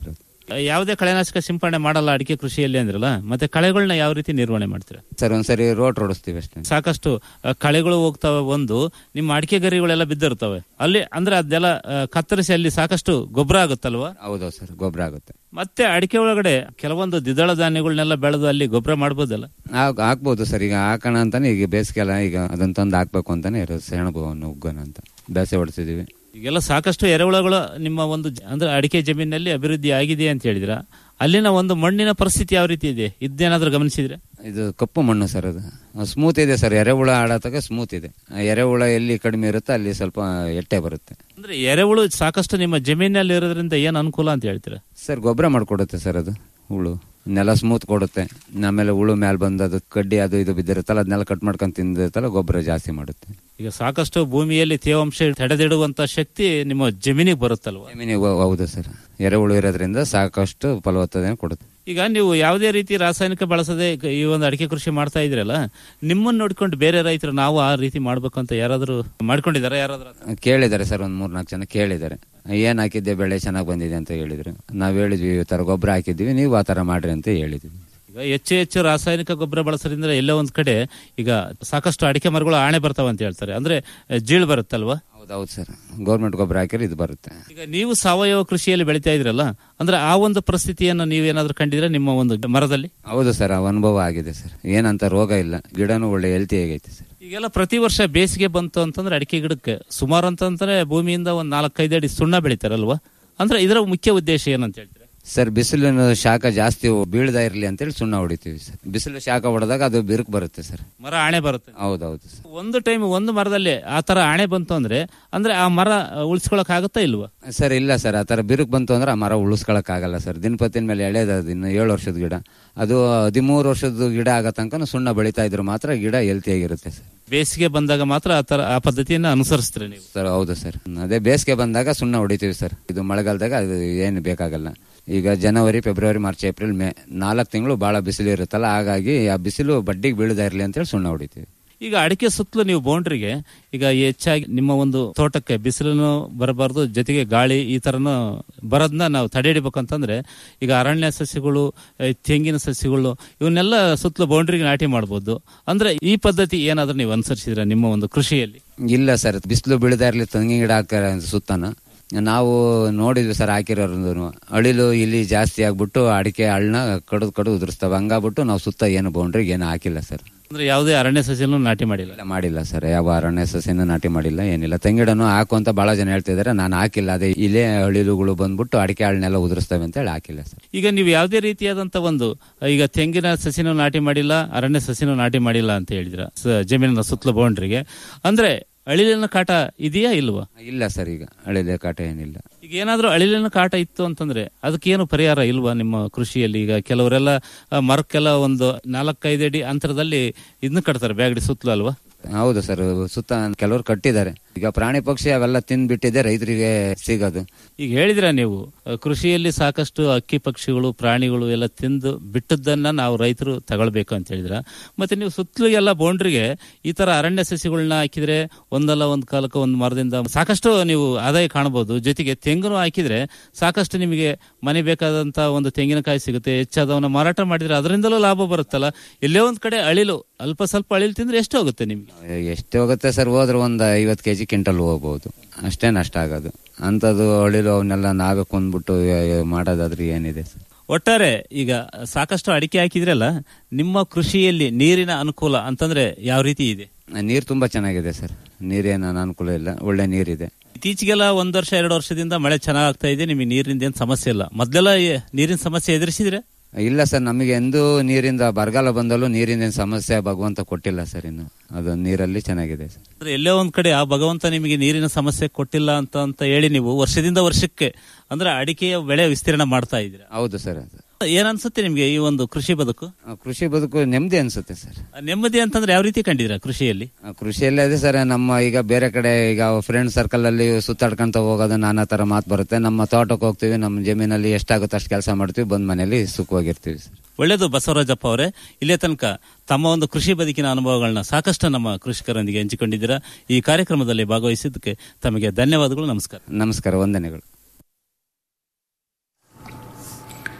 B: ಯಾವುದೇ ಕಳೆನಾಶಕ ಸಿಂಪಡಣೆ ಮಾಡಲ್ಲ ಅಡಿಕೆ ಕೃಷಿಯಲ್ಲಿ ಅಂದ್ರಲ್ಲ ಮತ್ತೆ ಕಳೆಗಳನ್ನ ಯಾವ ರೀತಿ ನಿರ್ವಹಣೆ ಮಾಡ್ತೀರಾ
X: ಸರ್ ಒಂದ್ಸರಿ ರೋಟ್ ಹೊಡಿಸ್ತೀವಿ ಅಷ್ಟೇ
B: ಸಾಕಷ್ಟು ಆ, ಕಳೆಗಳು ಹೋಗ್ತವೆ ಒಂದು ನಿಮ್ಮ ಅಡಿಕೆ ಗರಿಗಳೆಲ್ಲ ಬಿದ್ದಿರ್ತವೆ ಅಲ್ಲಿ ಅಂದ್ರೆ ಅದೆಲ್ಲ ಆ, ಕತ್ತರಿಸಿ ಅಲ್ಲಿ ಸಾಕಷ್ಟು ಗೊಬ್ಬರ ಆಗುತ್ತಲ್ವಾ
X: ಹೌದೌದು ಸರ್ ಗೊಬ್ಬರ ಆಗುತ್ತೆ
B: ಮತ್ತೆ ಅಡಿಕೆ ಒಳಗಡೆ ಕೆಲವೊಂದು ದ್ವಿದಳ ಧಾನ್ಯಗಳನ್ನೆಲ್ಲ ಬೆಳೆದು ಅಲ್ಲಿ ಗೊಬ್ಬರ ಮಾಡ್ಬೋದಲ್ಲ
X: ಹಾಕ್- ಹಾಕ್ಬೋದು ಸರ್ ಈಗ ಹಾಕೋಣ ಅಂತಾನೆ ಈಗ ಬೇಸಿಗೆಲ್ಲ ಈಗ ಅದನ್ನ ತಂದು ಹಾಕ್ಬೇಕು ಅಂತಾನೆ ಇರೋದು ಸೆಣಬುವನ್ನು ಉಗ್ಗೋಣ ಅಂತ ಬೇಸೆ ಹೊಡಿಸಿದೀವಿ
B: ಈಗೆಲ್ಲ ಸಾಕಷ್ಟು ಎರೆಹುಳಗಳು ನಿಮ್ಮ ಒಂದು ಜ- ಅಂದ್ರೆ ಅಡಿಕೆ ಜಮೀನಿನಲ್ಲಿ ಅಭಿವೃದ್ಧಿ ಆಗಿದೆ ಅಂತ ಹೇಳಿದ್ರ ಅಲ್ಲಿನ ಒಂದು ಮಣ್ಣಿನ ಪರಿಸ್ಥಿತಿ ಯಾವ ರೀತಿ ಇದೆ ಇದೇನಾದ್ರೂ ಗಮನಿಸಿದ್ರೆ
X: ಇದು ಕಪ್ಪು ಮಣ್ಣು ಸರ್ ಅದು ಸ್ಮೂತ್ ಇದೆ ಸರ್ ಎರೆಹುಳ ಆಡತಕ್ಕ ಸ್ಮೂತ್ ಇದೆ ಆ ಎರೆಹುಳ ಎಲ್ಲಿ ಕಡಿಮೆ ಇರುತ್ತೆ ಅಲ್ಲಿ ಸ್ವಲ್ಪ ಎಟ್ಟೆ ಬರುತ್ತೆ
B: ಅಂದ್ರೆ ಎರೆಹುಳು ಸಾಕಷ್ಟು ನಿಮ್ಮ ಜಮೀನಲ್ಲಿ ಇರೋದ್ರಿಂದ ಏನ್ ಅನುಕೂಲ ಅಂತ ಹೇಳ್ತೀರಾ
X: ಸರ್ ಗೊಬ್ಬರ ಮಾಡಿಕೊಡುತ್ತೆ ಸರ್ ಅದು ಹುಳು ನೆಲ ಸ್ಮೂತ್ ಕೊಡುತ್ತೆ ಆಮೇಲೆ ಹುಳು ಮೇಲೆ ಬಂದು ಅದು ಕಡ್ಡಿ ಅದು ಇದು ಬಿದ್ದಿರುತ್ತಲ್ಲ ಅದನ್ನೆಲ್ಲ ಕಟ್ ಮಾಡ್ಕೊಂಡು ತಿಂದಿರುತ್ತಲ್ಲ ಗೊಬ್ಬರ ಜಾಸ್ತಿ ಮಾಡುತ್ತೆ
B: ಈಗ ಸಾಕಷ್ಟು ಭೂಮಿಯಲ್ಲಿ ತೇವಾಂಶ ತಡೆದಿಡುವಂತ ಶಕ್ತಿ ನಿಮ್ಮ ಜಮೀನಿಗೆ ಬರುತ್ತಲ್ವಾ
X: ಜಮೀನಿಗೆ ಹೌ- ಹೌದು ಸರ್ ಎರೆಹುಳು ಇರೋದ್ರಿಂದ ಸಾಕಷ್ಟು ಫಲವತ್ತತೆ ಕೊಡುತ್ತೆ
B: ಈಗ ನೀವು ಯಾವುದೇ ರೀತಿ ರಾಸಾಯನಿಕ ಬಳಸದೆ ಈಗ ಈ ಒಂದು ಅಡಿಕೆ ಕೃಷಿ ಮಾಡ್ತಾ ಇದ್ರಲ್ಲ ನಿಮ್ಮನ್ನ ನೋಡ್ಕೊಂಡು ಬೇರೆ ರೈತರು ನಾವು ಆ ರೀತಿ ಮಾಡ್ಬೇಕು ಅಂತ ಯಾರಾದ್ರೂ ಮಾಡ್ಕೊಂಡಿದಾರ ಯಾರಾದ್ರೂ
X: ಕೇಳಿದ್ದಾರೆ ಸರ್ ಒಂದ್ ಮೂರ್ ನಾಲ್ಕು ಜನ ಕೇಳಿದ್ದಾರೆ ಏನ್ ಹಾಕಿದ್ದೆ ಬೆಳೆ ಚೆನ್ನಾಗಿ ಬಂದಿದೆ ಅಂತ ಹೇಳಿದ್ರು ನಾವ್ ಹೇಳಿದ್ವಿ ಈ ತರ ಗೊಬ್ಬರ ಹಾಕಿದ್ವಿ ನೀವು ಆ ತರ ಮಾಡ್ರಿ ಅಂತ ಹೇಳಿದ್ವಿ
B: ಈಗ ಹೆಚ್ಚು ಹೆಚ್ಚು ರಾಸಾಯನಿಕ ಗೊಬ್ಬರ ಬಳಸೋದ್ರಿಂದ ಎಲ್ಲೋ ಒಂದ್ ಕಡೆ ಈಗ ಸಾಕಷ್ಟು ಅಡಿಕೆ ಮರಗಳು ಆಣೆ ಬರ್ತಾವ ಅಂತ ಹೇಳ್ತಾರೆ ಅಂದ್ರೆ ಅಹ್, ಜೀಳ್ ಬರುತ್ತಲ್ವಾ
X: ಹೌದೌದು ಸರ್ ಗೌರ್ಮೆಂಟ್ ಗೊಬ್ಬರ ಹಾಕಿದ್ರೆ ಇದು ಬರುತ್ತೆ
B: ಈಗ ನೀವು ಸಾವಯವ ಕೃಷಿಯಲ್ಲಿ ಬೆಳಿತಾ ಇದ್ರಲ್ಲ ಅಂದ್ರೆ ಆ ಒಂದು ಪರಿಸ್ಥಿತಿಯನ್ನು ನೀವೇನಾದ್ರೂ ಕಂಡಿದ್ರೆ ನಿಮ್ಮ ಒಂದು ಮರದಲ್ಲಿ
X: ಹೌದು ಸರ್ ಆ ಅನುಭವ ಆಗಿದೆ ಸರ್ ಏನಂತ ರೋಗ ಇಲ್ಲ ಗಿಡನೂ ಒಳ್ಳೆ ಹೆಲ್ತಿ ಆಗೈತೆ ಸರ್
B: ಈಗೆಲ್ಲ ಪ್ರತಿ ವರ್ಷ ಬೇಸಿಗೆ ಬಂತು ಅಂತಂದ್ರೆ ಅಡಿಕೆ ಗಿಡಕ್ಕೆ ಸುಮಾರು ಅಂತಂದ್ರೆ ಭೂಮಿಯಿಂದ ಒಂದ್ ನಾಲ್ಕೈದು ಅಡಿ ಸುಣ್ಣ ಬೆಳಿತಾರಲ್ವಾ ಅಂದ್ರೆ ಇದರ ಮುಖ್ಯ ಉದ್ದೇಶ ಏನಂತ ಹೇಳ್ತೀರಾ
X: ಸರ್ ಬಿಸಿಲಿನ ಶಾಖ ಜಾಸ್ತಿ ಬೀಳದ ಇರಲಿ ಅಂತೇಳಿ ಸುಣ್ಣ ಹೊಡಿತೀವಿ ಸರ್ ಬಿಸಿಲು ಶಾಖ ಹೊಡೆದಾಗ ಅದು ಬಿರುಕು ಬರುತ್ತೆ ಸರ್
B: ಮರ ಆಣೆ ಬರುತ್ತೆ
X: ಹೌದೌದು ಸರ್
B: ಒಂದು ಟೈಮ್ ಒಂದು ಮರದಲ್ಲಿ ಆ ತರ ಆಣೆ ಬಂತು ಅಂದ್ರೆ ಅಂದ್ರೆ ಆ ಮರ ಉಳಿಸ್ಕೊಳಕ್ ಆಗುತ್ತಾ ಇಲ್ವಾ
X: ಸರ್ ಇಲ್ಲ ಸರ್ ಆ ಥರ ಬಿರುಕು ಬಂತು ಅಂದ್ರೆ ಆ ಮರ ಉಳಿಸ್ಕೊಳಕ್ ಆಗಲ್ಲ ಸರ್ ದಿನಪತಿನ ಮೇಲೆ ಎಳೆದ ಇನ್ನು ಏಳು ವರ್ಷದ ಗಿಡ ಅದು ಹದಿಮೂರು ವರ್ಷದ ಗಿಡ ಆಗೋ ತನಕ ಸುಣ್ಣ ಬೆಳೀತಾ ಇದ್ರು ಮಾತ್ರ ಗಿಡ ಹೆಲ್ತಿ ಆಗಿರುತ್ತೆ ಸರ್
B: ಬೇಸಿಗೆ ಬಂದಾಗ ಮಾತ್ರ ಆ ತರ ಆ ಪದ್ಧತಿಯನ್ನ ಅನುಸರಿಸ್ತೀರಿ ನೀವು
X: ಸರ್ ಹೌದು ಸರ್ ಅದೇ ಬೇಸಿಗೆ ಬಂದಾಗ ಸುಣ್ಣ ಹೊಡಿತೀವಿ ಸರ್ ಇದು ಮಳೆಗಾಲದಾಗ ಅದು ಏನು ಬೇಕಾಗಲ್ಲ ಈಗ ಜನವರಿ ಫೆಬ್ರವರಿ ಮಾರ್ಚ್ ಏಪ್ರಿಲ್ ಮೇ ನಾಲ್ಕು ತಿಂಗಳು ಬಹಳ ಬಿಸಿಲು ಇರುತ್ತಲ್ಲ ಹಾಗಾಗಿ ಆ ಬಿಸಿಲು ಬಡ್ಡಿಗೆ ಬೀಳದ ಇರಲಿ ಅಂತೇಳಿ ಸುಣ್ಣ ಹೊಡಿತೀವಿ
B: ಈಗ ಅಡಿಕೆ ಸುತ್ತಲೂ ನೀವು ಬೌಂಡ್ರಿಗೆ ಈಗ ಹೆಚ್ಚಾಗಿ ನಿಮ್ಮ ಒಂದು ತೋಟಕ್ಕೆ ಬಿಸಿಲನ್ನು ಬರಬಾರ್ದು ಜೊತೆಗೆ ಗಾಳಿ ಈ ತರನು ಬರೋದನ್ನ ನಾವು ತಡೆ ಹಿಡಿಬೇಕಂತಂದ್ರೆ ಈಗ ಅರಣ್ಯ ಸಸ್ಯಗಳು ಈ ತೆಂಗಿನ ಸಸ್ಯಗಳು ಇವನ್ನೆಲ್ಲ ಸುತ್ತಲೂ ಬೌಂಡ್ರಿಗೆ ನಾಟಿ ಮಾಡ್ಬೋದು ಅಂದ್ರೆ ಈ ಪದ್ಧತಿ ಏನಾದ್ರೂ ನೀವು ಅನುಸರಿಸಿದ್ರ ನಿಮ್ಮ ಒಂದು ಕೃಷಿಯಲ್ಲಿ
X: ಇಲ್ಲ ಸರ್ ಬಿಸಿಲು ಬೀಳದ ಇರಲಿ ತೆಂಗಿನ ಗಿಡ ಹಾಕ್ತಾರೆ ಸುತ್ತನ ನಾವು ನೋಡಿದ್ವಿ ಸರ್ ಹಾಕಿರೋರು ಅಳಿಲು ಇಲ್ಲಿ ಜಾಸ್ತಿ ಆಗ್ಬಿಟ್ಟು ಅಡಿಕೆ ಹಳ್ಳನ ಕಡಿದು ಕಡಿದು ಉದುರಿಸ್ತವೆ ಹಂಗಾಗ್ಬಿಟ್ಟು ನಾವು ಸುತ್ತ ಏನು ಬೌಂಡ್ರಿಗೆ ಏನು ಹಾಕಿಲ್ಲ ಸರ್
B: ಅಂದ್ರೆ ಯಾವುದೇ ಅರಣ್ಯ ಸಸ್ಯನೂ ನಾಟಿ ಮಾಡಿಲ್ಲ
X: ಇಲ್ಲ ಮಾಡಿಲ್ಲ ಸರ್ ಯಾವ ಅರಣ್ಯ ಸಸ್ಯನೂ ನಾಟಿ ಮಾಡಿಲ್ಲ ಏನಿಲ್ಲ ತೆಂಗಿಡನು ಹಾಕು ಅಂತ ಬಹಳ ಜನ ಹೇಳ್ತಿದ್ದಾರೆ ನಾನು ಹಾಕಿಲ್ಲ ಅದೇ ಇಲ್ಲೇ ಅಳಿಲುಗಳು ಬಂದ್ಬಿಟ್ಟು ಅಡಿಕೆ ಹಳ್ಳನೆಲ್ಲ ಉದುರಿಸ್ತವೆ ಅಂತ ಹೇಳಿ ಹಾಕಿಲ್ಲ ಸರ್
B: ಈಗ ನೀವು ಯಾವುದೇ ರೀತಿಯಾದಂತ ಒಂದು ಈಗ ತೆಂಗಿನ ಸಸಿನೂ ನಾಟಿ ಮಾಡಿಲ್ಲ ಅರಣ್ಯ ಸಸಿನೂ ನಾಟಿ ಮಾಡಿಲ್ಲ ಅಂತ ಹೇಳಿದ್ರ ಸ- ಜಮೀನಿನ ಸುತ್ತಲೂ ಬೌಂಡ್ರಿಗೆ ಅಂದ್ರೆ ಅಳಿಲಿನ ಕಾಟ ಇದೆಯಾ ಇಲ್ವಾ
X: ಇಲ್ಲ ಸರ್ ಈಗ ಅಳಿಲೆ ಕಾಟ ಏನಿಲ್ಲ
B: ಈಗ ಏನಾದ್ರೂ ಅಳಿಲಿನ ಕಾಟ ಇತ್ತು ಅಂತಂದ್ರೆ ಅದಕ್ಕೇನು ಪರಿಹಾರ ಇಲ್ವಾ ನಿಮ್ಮ ಕೃಷಿಯಲ್ಲಿ ಈಗ ಕೆಲವರೆಲ್ಲ ಆ, ಮರಕ್ಕೆಲ್ಲ ಒಂದು ನಾಲ್ಕೈದು ಅಡಿ ಅಂತರದಲ್ಲಿ ಇದನ್ನ ಕಟ್ತಾರೆ ಬ್ಯಾಗಡಿ ಸುತ್ತಲೂ ಅಲ್ವಾ
X: ಹೌದು ಸರ್ ಸುತ್ತ ಕೆಲವರು ಕಟ್ಟಿದ್ದಾರೆ ಈಗ ಪ್ರಾಣಿ ಪಕ್ಷಿ ಅವೆಲ್ಲ ತಿಂದ್ಬಿಟ್ಟಿದೆ ರೈತರಿಗೆ ಸಿಗೋದು
B: ಈಗ ಹೇಳಿದ್ರ ನೀವು ಆ, ಕೃಷಿಯಲ್ಲಿ ಸಾಕಷ್ಟು ಅಕ್ಕಿ ಪಕ್ಷಿಗಳು ಪ್ರಾಣಿಗಳು ಎಲ್ಲ ತಿಂದು ಬಿಟ್ಟದ್ದನ್ನ ನಾವು ರೈತರು ತಗೊಳ್ಬೇಕು ಅಂತ ಹೇಳಿದ್ರ ಮತ್ತೆ ನೀವು ಸುತ್ತಲೂ ಎಲ್ಲ ಬೌಂಡ್ರಿಗೆ ಈ ತರ ಅರಣ್ಯ ಸಸ್ಯಗಳನ್ನ ಹಾಕಿದ್ರೆ ಒಂದಲ್ಲ ಒಂದ್ ಕಾಲಕ್ಕೆ ಒಂದು ಮರದಿಂದ ಸಾಕಷ್ಟು ನೀವು ಆದಾಯ ಕಾಣಬಹುದು ಜೊತೆಗೆ ತೆಂಗನ್ನು ಹಾಕಿದ್ರೆ ಸಾಕಷ್ಟು ನಿಮಗೆ ಮನೆ ಬೇಕಾದಂತ ಒಂದು ತೆಂಗಿನಕಾಯಿ ಸಿಗುತ್ತೆ ಹೆಚ್ಚಾದವನ್ನ ಮಾರಾಟ ಮಾಡಿದ್ರೆ ಅದರಿಂದಲೂ ಲಾಭ ಬರುತ್ತಲ್ಲ ಎಲ್ಲೇ ಒಂದ್ ಕಡೆ ಅಳಿಲು ಅಲ್ಪ ಸ್ವಲ್ಪ ಅಳಿಲು ತಿಂದ್ರೆ ಎಷ್ಟು ಹೋಗುತ್ತೆ ನಿಮ್ಗೆ
X: ಎಷ್ಟು ಹೋಗುತ್ತೆ ಸರ್ ಹೋದ್ರೆ ಒಂದು ಐವತ್ತು ಕೆಜಿ ಕ್ವಿಂಟಲ್ ಹೋಗ್ಬೋದು ಅಷ್ಟೇ ನಷ್ಟ ಆಗೋದು ಅಂಥದ್ದು ಅಳಿಲು ಅವನ್ನೆಲ್ಲ ನಾವೇ ಕೊಂದ್ಬಿಟ್ಟು ಮಾಡೋದಾದ್ರೆ ಏನಿದೆ ಸರ್
B: ಒಟ್ಟಾರೆ ಈಗ ಸಾಕಷ್ಟು ಅಡಿಕೆ ಹಾಕಿದ್ರಲ್ಲ ನಿಮ್ಮ ಕೃಷಿಯಲ್ಲಿ ನೀರಿನ ಅನುಕೂಲ ಅಂತಂದ್ರೆ ಯಾವ ರೀತಿ ಇದೆ
X: ನೀರು ತುಂಬಾ ಚೆನ್ನಾಗಿದೆ ಸರ್ ನೀರೇನು ಅನಾನುಕೂಲ ಇಲ್ಲ ಒಳ್ಳೆ ನೀರಿದೆ
B: ಇತ್ತೀಚೆಗೆಲ್ಲ ಒಂದ್ ವರ್ಷ ಎರಡು ವರ್ಷದಿಂದ ಮಳೆ ಚೆನ್ನಾಗ್ ಆಗ್ತಾ ಇದೆ ನಿಮಗೆ ನೀರಿನ ಏನ್ ಸಮಸ್ಯೆ ಇಲ್ಲ ಮೊದ್ಲೆಲ್ಲ ಈ ನೀರಿನ ಸಮಸ್ಯೆ ಎದುರಿಸಿದ್ರೆ
X: ಇಲ್ಲ ಸರ್ ನಮಗೆ ಎಂದೂ ನೀರಿಂದ ಬರಗಾಲ ಬಂದಲ್ಲೂ ನೀರಿನ ಏನ್ ಸಮಸ್ಯೆ ಭಗವಂತ ಕೊಟ್ಟಿಲ್ಲ ಸರ್ ಇನ್ನು ಅದು ನೀರಲ್ಲಿ ಚೆನ್ನಾಗಿದೆ ಸರ್
B: ಅಂದ್ರೆ ಎಲ್ಲೇ ಒಂದ್ ಕಡೆ ಆ ಭಗವಂತ ನಿಮಗೆ ನೀರಿನ ಸಮಸ್ಯೆ ಕೊಟ್ಟಿಲ್ಲ ಅಂತ ಅಂತ ಹೇಳಿ ನೀವು ವರ್ಷದಿಂದ ವರ್ಷಕ್ಕೆ ಅಂದ್ರೆ ಅಡಿಕೆಯ ಬೆಳೆ ವಿಸ್ತೀರ್ಣ ಮಾಡ್ತಾ ಇದ್ದೀರಾ
X: ಹೌದು ಸರ್
B: ಏನ್ ಅನ್ಸುತ್ತೆ ನಿಮ್ಗೆ ಈ ಒಂದು ಕೃಷಿ ಬದುಕು
X: ಕೃಷಿ ಬದುಕು ನೆಮ್ಮದಿ ಅನ್ಸುತ್ತೆ ಸರ್
B: ಆ ನೆಮ್ಮದಿ ಅಂತಂದ್ರೆ ಯಾವ ರೀತಿ ಕಂಡಿದ್ದೀರಾ ಕೃಷಿಯಲ್ಲಿ
X: ಆ, ಕೃಷಿಯಲ್ಲಿ ಅದೇ ಸರ್ ನಮ್ಮ ಈಗ ಬೇರೆ ಕಡೆ ಈಗ ಫ್ರೆಂಡ್ ಸರ್ಕಲ್ ಅಲ್ಲಿ ಸುತ್ತಾಡ್ಕೊಂತ ಹೋಗೋದು ನಾನಾ ತರ ಮಾತು ಬರುತ್ತೆ ನಮ್ಮ ತೋಟಕ್ಕೆ ಹೋಗ್ತೀವಿ ನಮ್ಮ ಜಮೀನಲ್ಲಿ ಎಷ್ಟಾಗುತ್ತೆ ಅಷ್ಟು ಕೆಲಸ ಮಾಡ್ತೀವಿ ಬಂದ್ ಮನೇಲಿ ಸುಖವಾಗಿರ್ತೀವಿ ಸರ್
B: ಒಳ್ಳೆಯದು ಬಸವರಾಜಪ್ಪ ಅವರೇ ಇಲ್ಲೇ ತನಕ ತಮ್ಮ ಒಂದು ಕೃಷಿ ಬದುಕಿನ ಅನುಭವಗಳನ್ನ ಸಾಕಷ್ಟು ನಮ್ಮ ಕೃಷಿಕರೊಂದಿಗೆ ಹಂಚಿಕೊಂಡಿದ್ದೀರಾ ಈ ಕಾರ್ಯಕ್ರಮದಲ್ಲಿ ಭಾಗವಹಿಸಿದ್ದಕ್ಕೆ ತಮಗೆ ಧನ್ಯವಾದಗಳು ನಮಸ್ಕಾರ
X: ನಮಸ್ಕಾರ ವಂದನೆಗಳು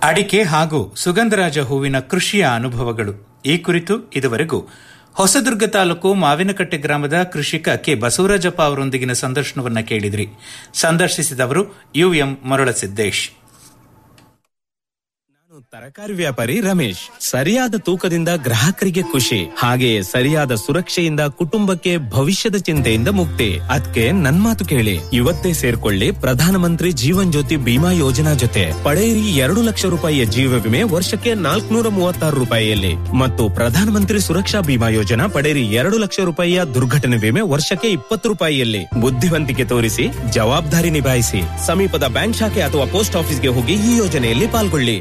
J: ಅಡಿಕೆ ಹಾಗೂ ಸುಗಂಧರಾಜ ಹೂವಿನ ಕೃಷಿಯ ಅನುಭವಗಳು ಈ ಕುರಿತು ಇದುವರೆಗೂ ಹೊಸದುರ್ಗ ತಾಲೂಕು ಮಾವಿನಕಟ್ಟೆ ಗ್ರಾಮದ ಕೃಷಿಕ ಕೆ ಬಸವರಾಜಪ್ಪ ಅವರೊಂದಿಗಿನ ಸಂದರ್ಶನವನ್ನ ಕೇಳಿದ್ರಿ ಸಂದರ್ಶಿಸಿದವರು ಯುಎಂ ಮರಳಸಿದ್ದೇಶ್
A: ತರಕಾರಿ ವ್ಯಾಪಾರಿ ರಮೇಶ್ ಸರಿಯಾದ ತೂಕದಿಂದ ಗ್ರಾಹಕರಿಗೆ ಖುಷಿ ಹಾಗೆಯೇ ಸರಿಯಾದ ಸುರಕ್ಷೆಯಿಂದ ಕುಟುಂಬಕ್ಕೆ ಭವಿಷ್ಯದ ಚಿಂತೆಯಿಂದ ಮುಕ್ತಿ ಅದಕ್ಕೆ ನನ್ ಮಾತು ಕೇಳಿ ಇವತ್ತೇ ಸೇರ್ಕೊಳ್ಳಿ ಪ್ರಧಾನಮಂತ್ರಿ ಜೀವನ್ ಜ್ಯೋತಿ ಬಿಮಾ ಯೋಜನಾ ಜೊತೆ ಪಡೆಯಿರಿ ಎರಡು ಲಕ್ಷ ರೂಪಾಯಿಯ ಜೀವ ವಿಮೆ ವರ್ಷಕ್ಕೆ ನಾಲ್ಕುನೂರ ಮೂವತ್ತಾರು ರೂಪಾಯಿಯಲ್ಲಿ ಮತ್ತು ಪ್ರಧಾನಮಂತ್ರಿ ಸುರಕ್ಷಾ ಬಿಮಾ ಯೋಜನಾ ಪಡೆಯಿರಿ ಎರಡು ಲಕ್ಷ ರೂಪಾಯಿಯ ದುರ್ಘಟನೆ ವಿಮೆ ವರ್ಷಕ್ಕೆ ಇಪ್ಪತ್ತು ರೂಪಾಯಿಯಲ್ಲಿ ಬುದ್ಧಿವಂತಿಕೆ ತೋರಿಸಿ ಜವಾಬ್ದಾರಿ ನಿಭಾಯಿಸಿ ಸಮೀಪದ ಬ್ಯಾಂಕ್ ಶಾಖೆ ಅಥವಾ ಪೋಸ್ಟ್ ಆಫೀಸ್ಗೆ ಹೋಗಿ ಈ ಯೋಜನೆಯಲ್ಲಿ ಪಾಲ್ಗೊಳ್ಳಿ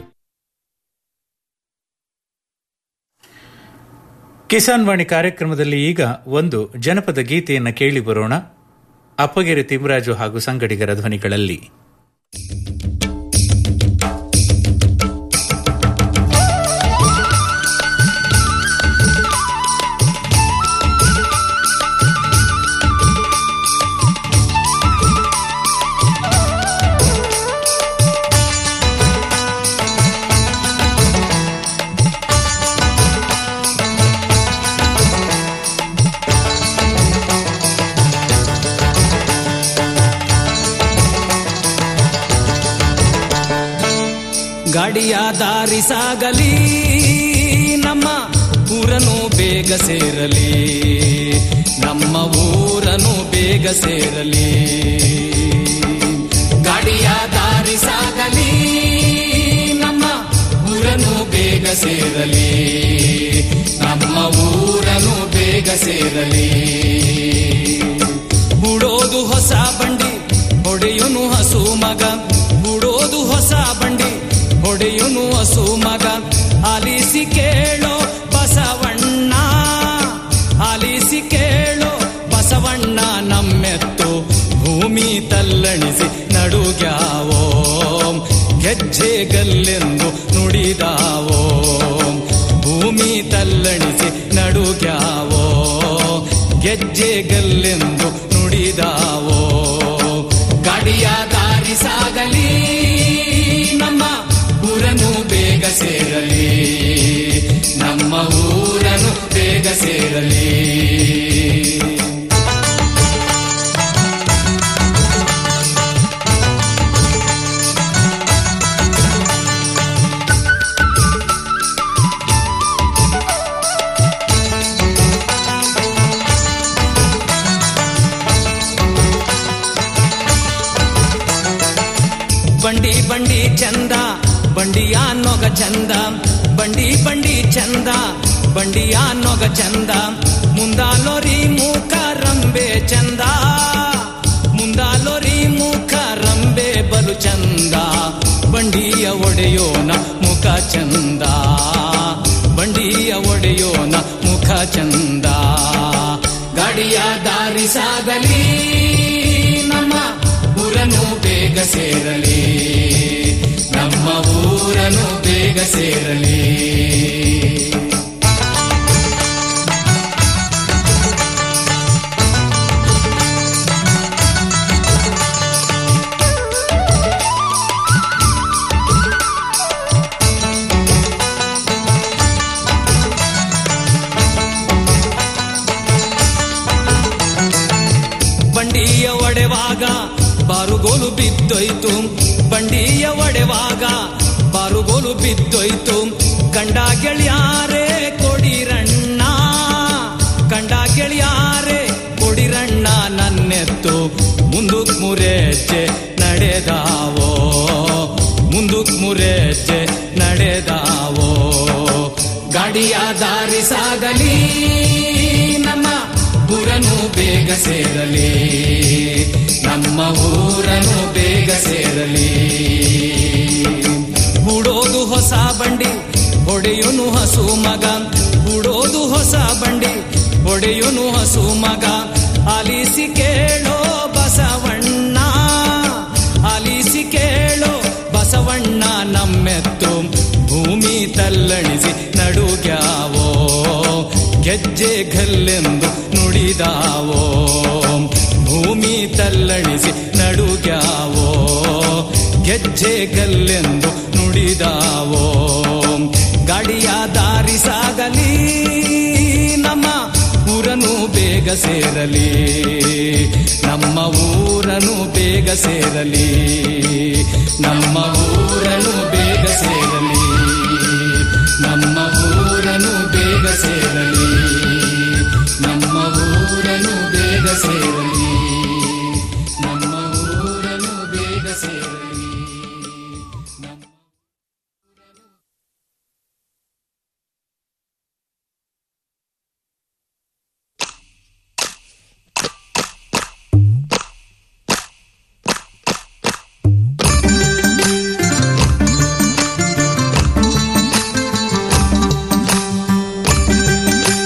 J: ಕಿಸಾನ್ ವಾಣಿ ಕಾರ್ಯಕ್ರಮದಲ್ಲಿ ಈಗ ಒಂದು ಜನಪದ ಗೀತೆಯನ್ನು ಕೇಳಿ ಬರೋಣ ಅಪ್ಪಗೆರೆ ತಿಮರಾಜು ಹಾಗೂ ಸಂಗಡಿಗರ ಧ್ವನಿಗಳಲ್ಲಿ
C: ಗಾಡಿಯ ದಾರಿ ಸಾಗಲಿ ನಮ್ಮ ಊರನು ಬೇಗ ಸೇರಲಿ ನಮ್ಮ ಊರನು ಬೇಗ ಸೇರಲಿ ಗಾಡಿಯ ದಾರಿ ಸಾಗಲಿ ನಮ್ಮ ಊರನು ಬೇಗ ಸೇರಲಿ ನಮ್ಮ ಊರನು ಬೇಗ ಸೇರಲಿ ಬುಡೋದು ಹೊಸ ಬಂಡಿ ಹೊಡೆಯುನು ಹಸು ಮಗ ಬುಡೋದು ಹೊಸ ಬಂಡಿ ಹೊಡೆಯುನು ಹಸು ಮಗ ಆಲಿಸಿ ಕೇಳೋ ಬಸವಣ್ಣ ಆಲಿಸಿ ಕೇಳೋ ಬಸವಣ್ಣ ನಮ್ಮೆತ್ತು ಭೂಮಿ ತಲ್ಲಣಿಸಿ ನಡುಗ್ಯಾವೋ ಗೆಜ್ಜೆಗಲ್ಲೆಂದು ನುಡಿದಾವೋ ಭೂಮಿ ತಲ್ಲಣಿಸಿ ನಡುಗ್ಯಾವೋ ಗೆಜ್ಜೆಗಲ್ಲೆಂದು ನುಡಿದಾವೋ ಗಾಡಿಯ ದಾರಿ ಸಾಗಲಿ ನಮ್ಮ ಊರನು ಬೇಗ ಸೇರಲಿ ನಮ್ಮ ಊರನು ಬೇಗ ಸೇರಲಿ ಬಂಡಿ ಬಂಡಿ ಚಂದ ಬಂಡಿಯ ನೊಗ ಚಂದ ಬಂಡಿ ಬಂಡಿ ಚಂದ ಬಂಡಿಯ ನೊಗ ಚಂದ ಮುಂದಾಲೋರಿ ಮೂಕ ರಂಬೆ ಚಂದ ಮುಂದಾಲೋರಿ ಮೂಕ ರಂಬೆ ಬಲು ಚಂದ ಬಂಡಿಯ ಒಡೆಯೋನ ಮುಖ ಚಂದ ಬಂಡಿಯ ಒಡೆಯೋನ ಮುಖ ಚಂದ ಗಾಡಿಯ ದಾರಿ ಸಾಗಲಿ ನಮ್ಮ ಊರನು ಬೇಗ ಸೇರಲಿ ನಮ್ಮ ಊರನು ಬೇಗ ಸೇರಲಿ ಬಂಡಿಯ ಒಡೆವಾಗ ಬಾರುಗೋಲು ಬಿದ್ದೋಯ್ತು ಬಂಡಿಯ ಒಡೆವಾಗ ಬಾರುಗೋಲು ಬಿದ್ದೋಯ್ತು ಕಂಡ ಗೆಳೆಯಾರೆ ಕೊಡಿರಣ್ಣ ಕಂಡ ಗೆಳೆಯಾರೆ ಕೊಡಿರಣ್ಣ ನನ್ನೆತ್ತು ಮುಂದಕ್ ಮುರೆಜ್ಜೆ ನಡೆದಾವೋ ಮುಂದಕ್ ಮುರೆಜ್ಜೆ ನಡೆದಾವೋ ಗಾಡಿಯ ದಾರಿ ಸಾಗಲಿ ನಮ್ಮ ಊರನು ಬೇಗ ಸೇರಲಿ ನಮ್ಮ ಊರನು ಬೇಗ ಸೇರಲಿ ಬುಡೋದು ಹೊಸ ಬಂಡಿ ಹೊಡೆಯುನು ಹಸು ಮಗ ಬುಡೋದು ಹೊಸ ಬಂಡಿ ಹೊಡೆಯುನು ಹಸು ಮಗ ಆಲಿಸಿ ಕೇಳೋ ಬಸವಣ್ಣ ಆಲಿಸಿ ಕೇಳೋ ಬಸವಣ್ಣ ನಮ್ಮೆತ್ತು ಭೂಮಿ ತಲ್ಲಣಿಸಿ ನಡುಗ್ಯಾವೋ ಗೆಜ್ಜೆ ಗಲ್ಲೆಂದು ನುಡಿದಾವೋ ಭೂಮಿ ತಲ್ಲಣಿಸಿ ನಡುಗ್ಯಾವೋ ಗೆಜ್ಜೆಗಲ್ಲೆಂದು ನುಡಿದಾವೋ ಗಾಡಿಯ ದಾರಿ ಸಾಗಲಿ ನಮ್ಮ ಊರನು ಬೇಗ ಸೇರಲಿ ನಮ್ಮ ಊರನು ಬೇಗ ಸೇರಲಿ ನಮ್ಮ ಊರನು ಬೇಗ ಸೇರಲಿ ನಮ್ಮ ಊರನು ಬೇಗ ಸೇರಲಿ ನಮ್ಮ ಊರನು ಬೇಗ ಸೇರಲಿ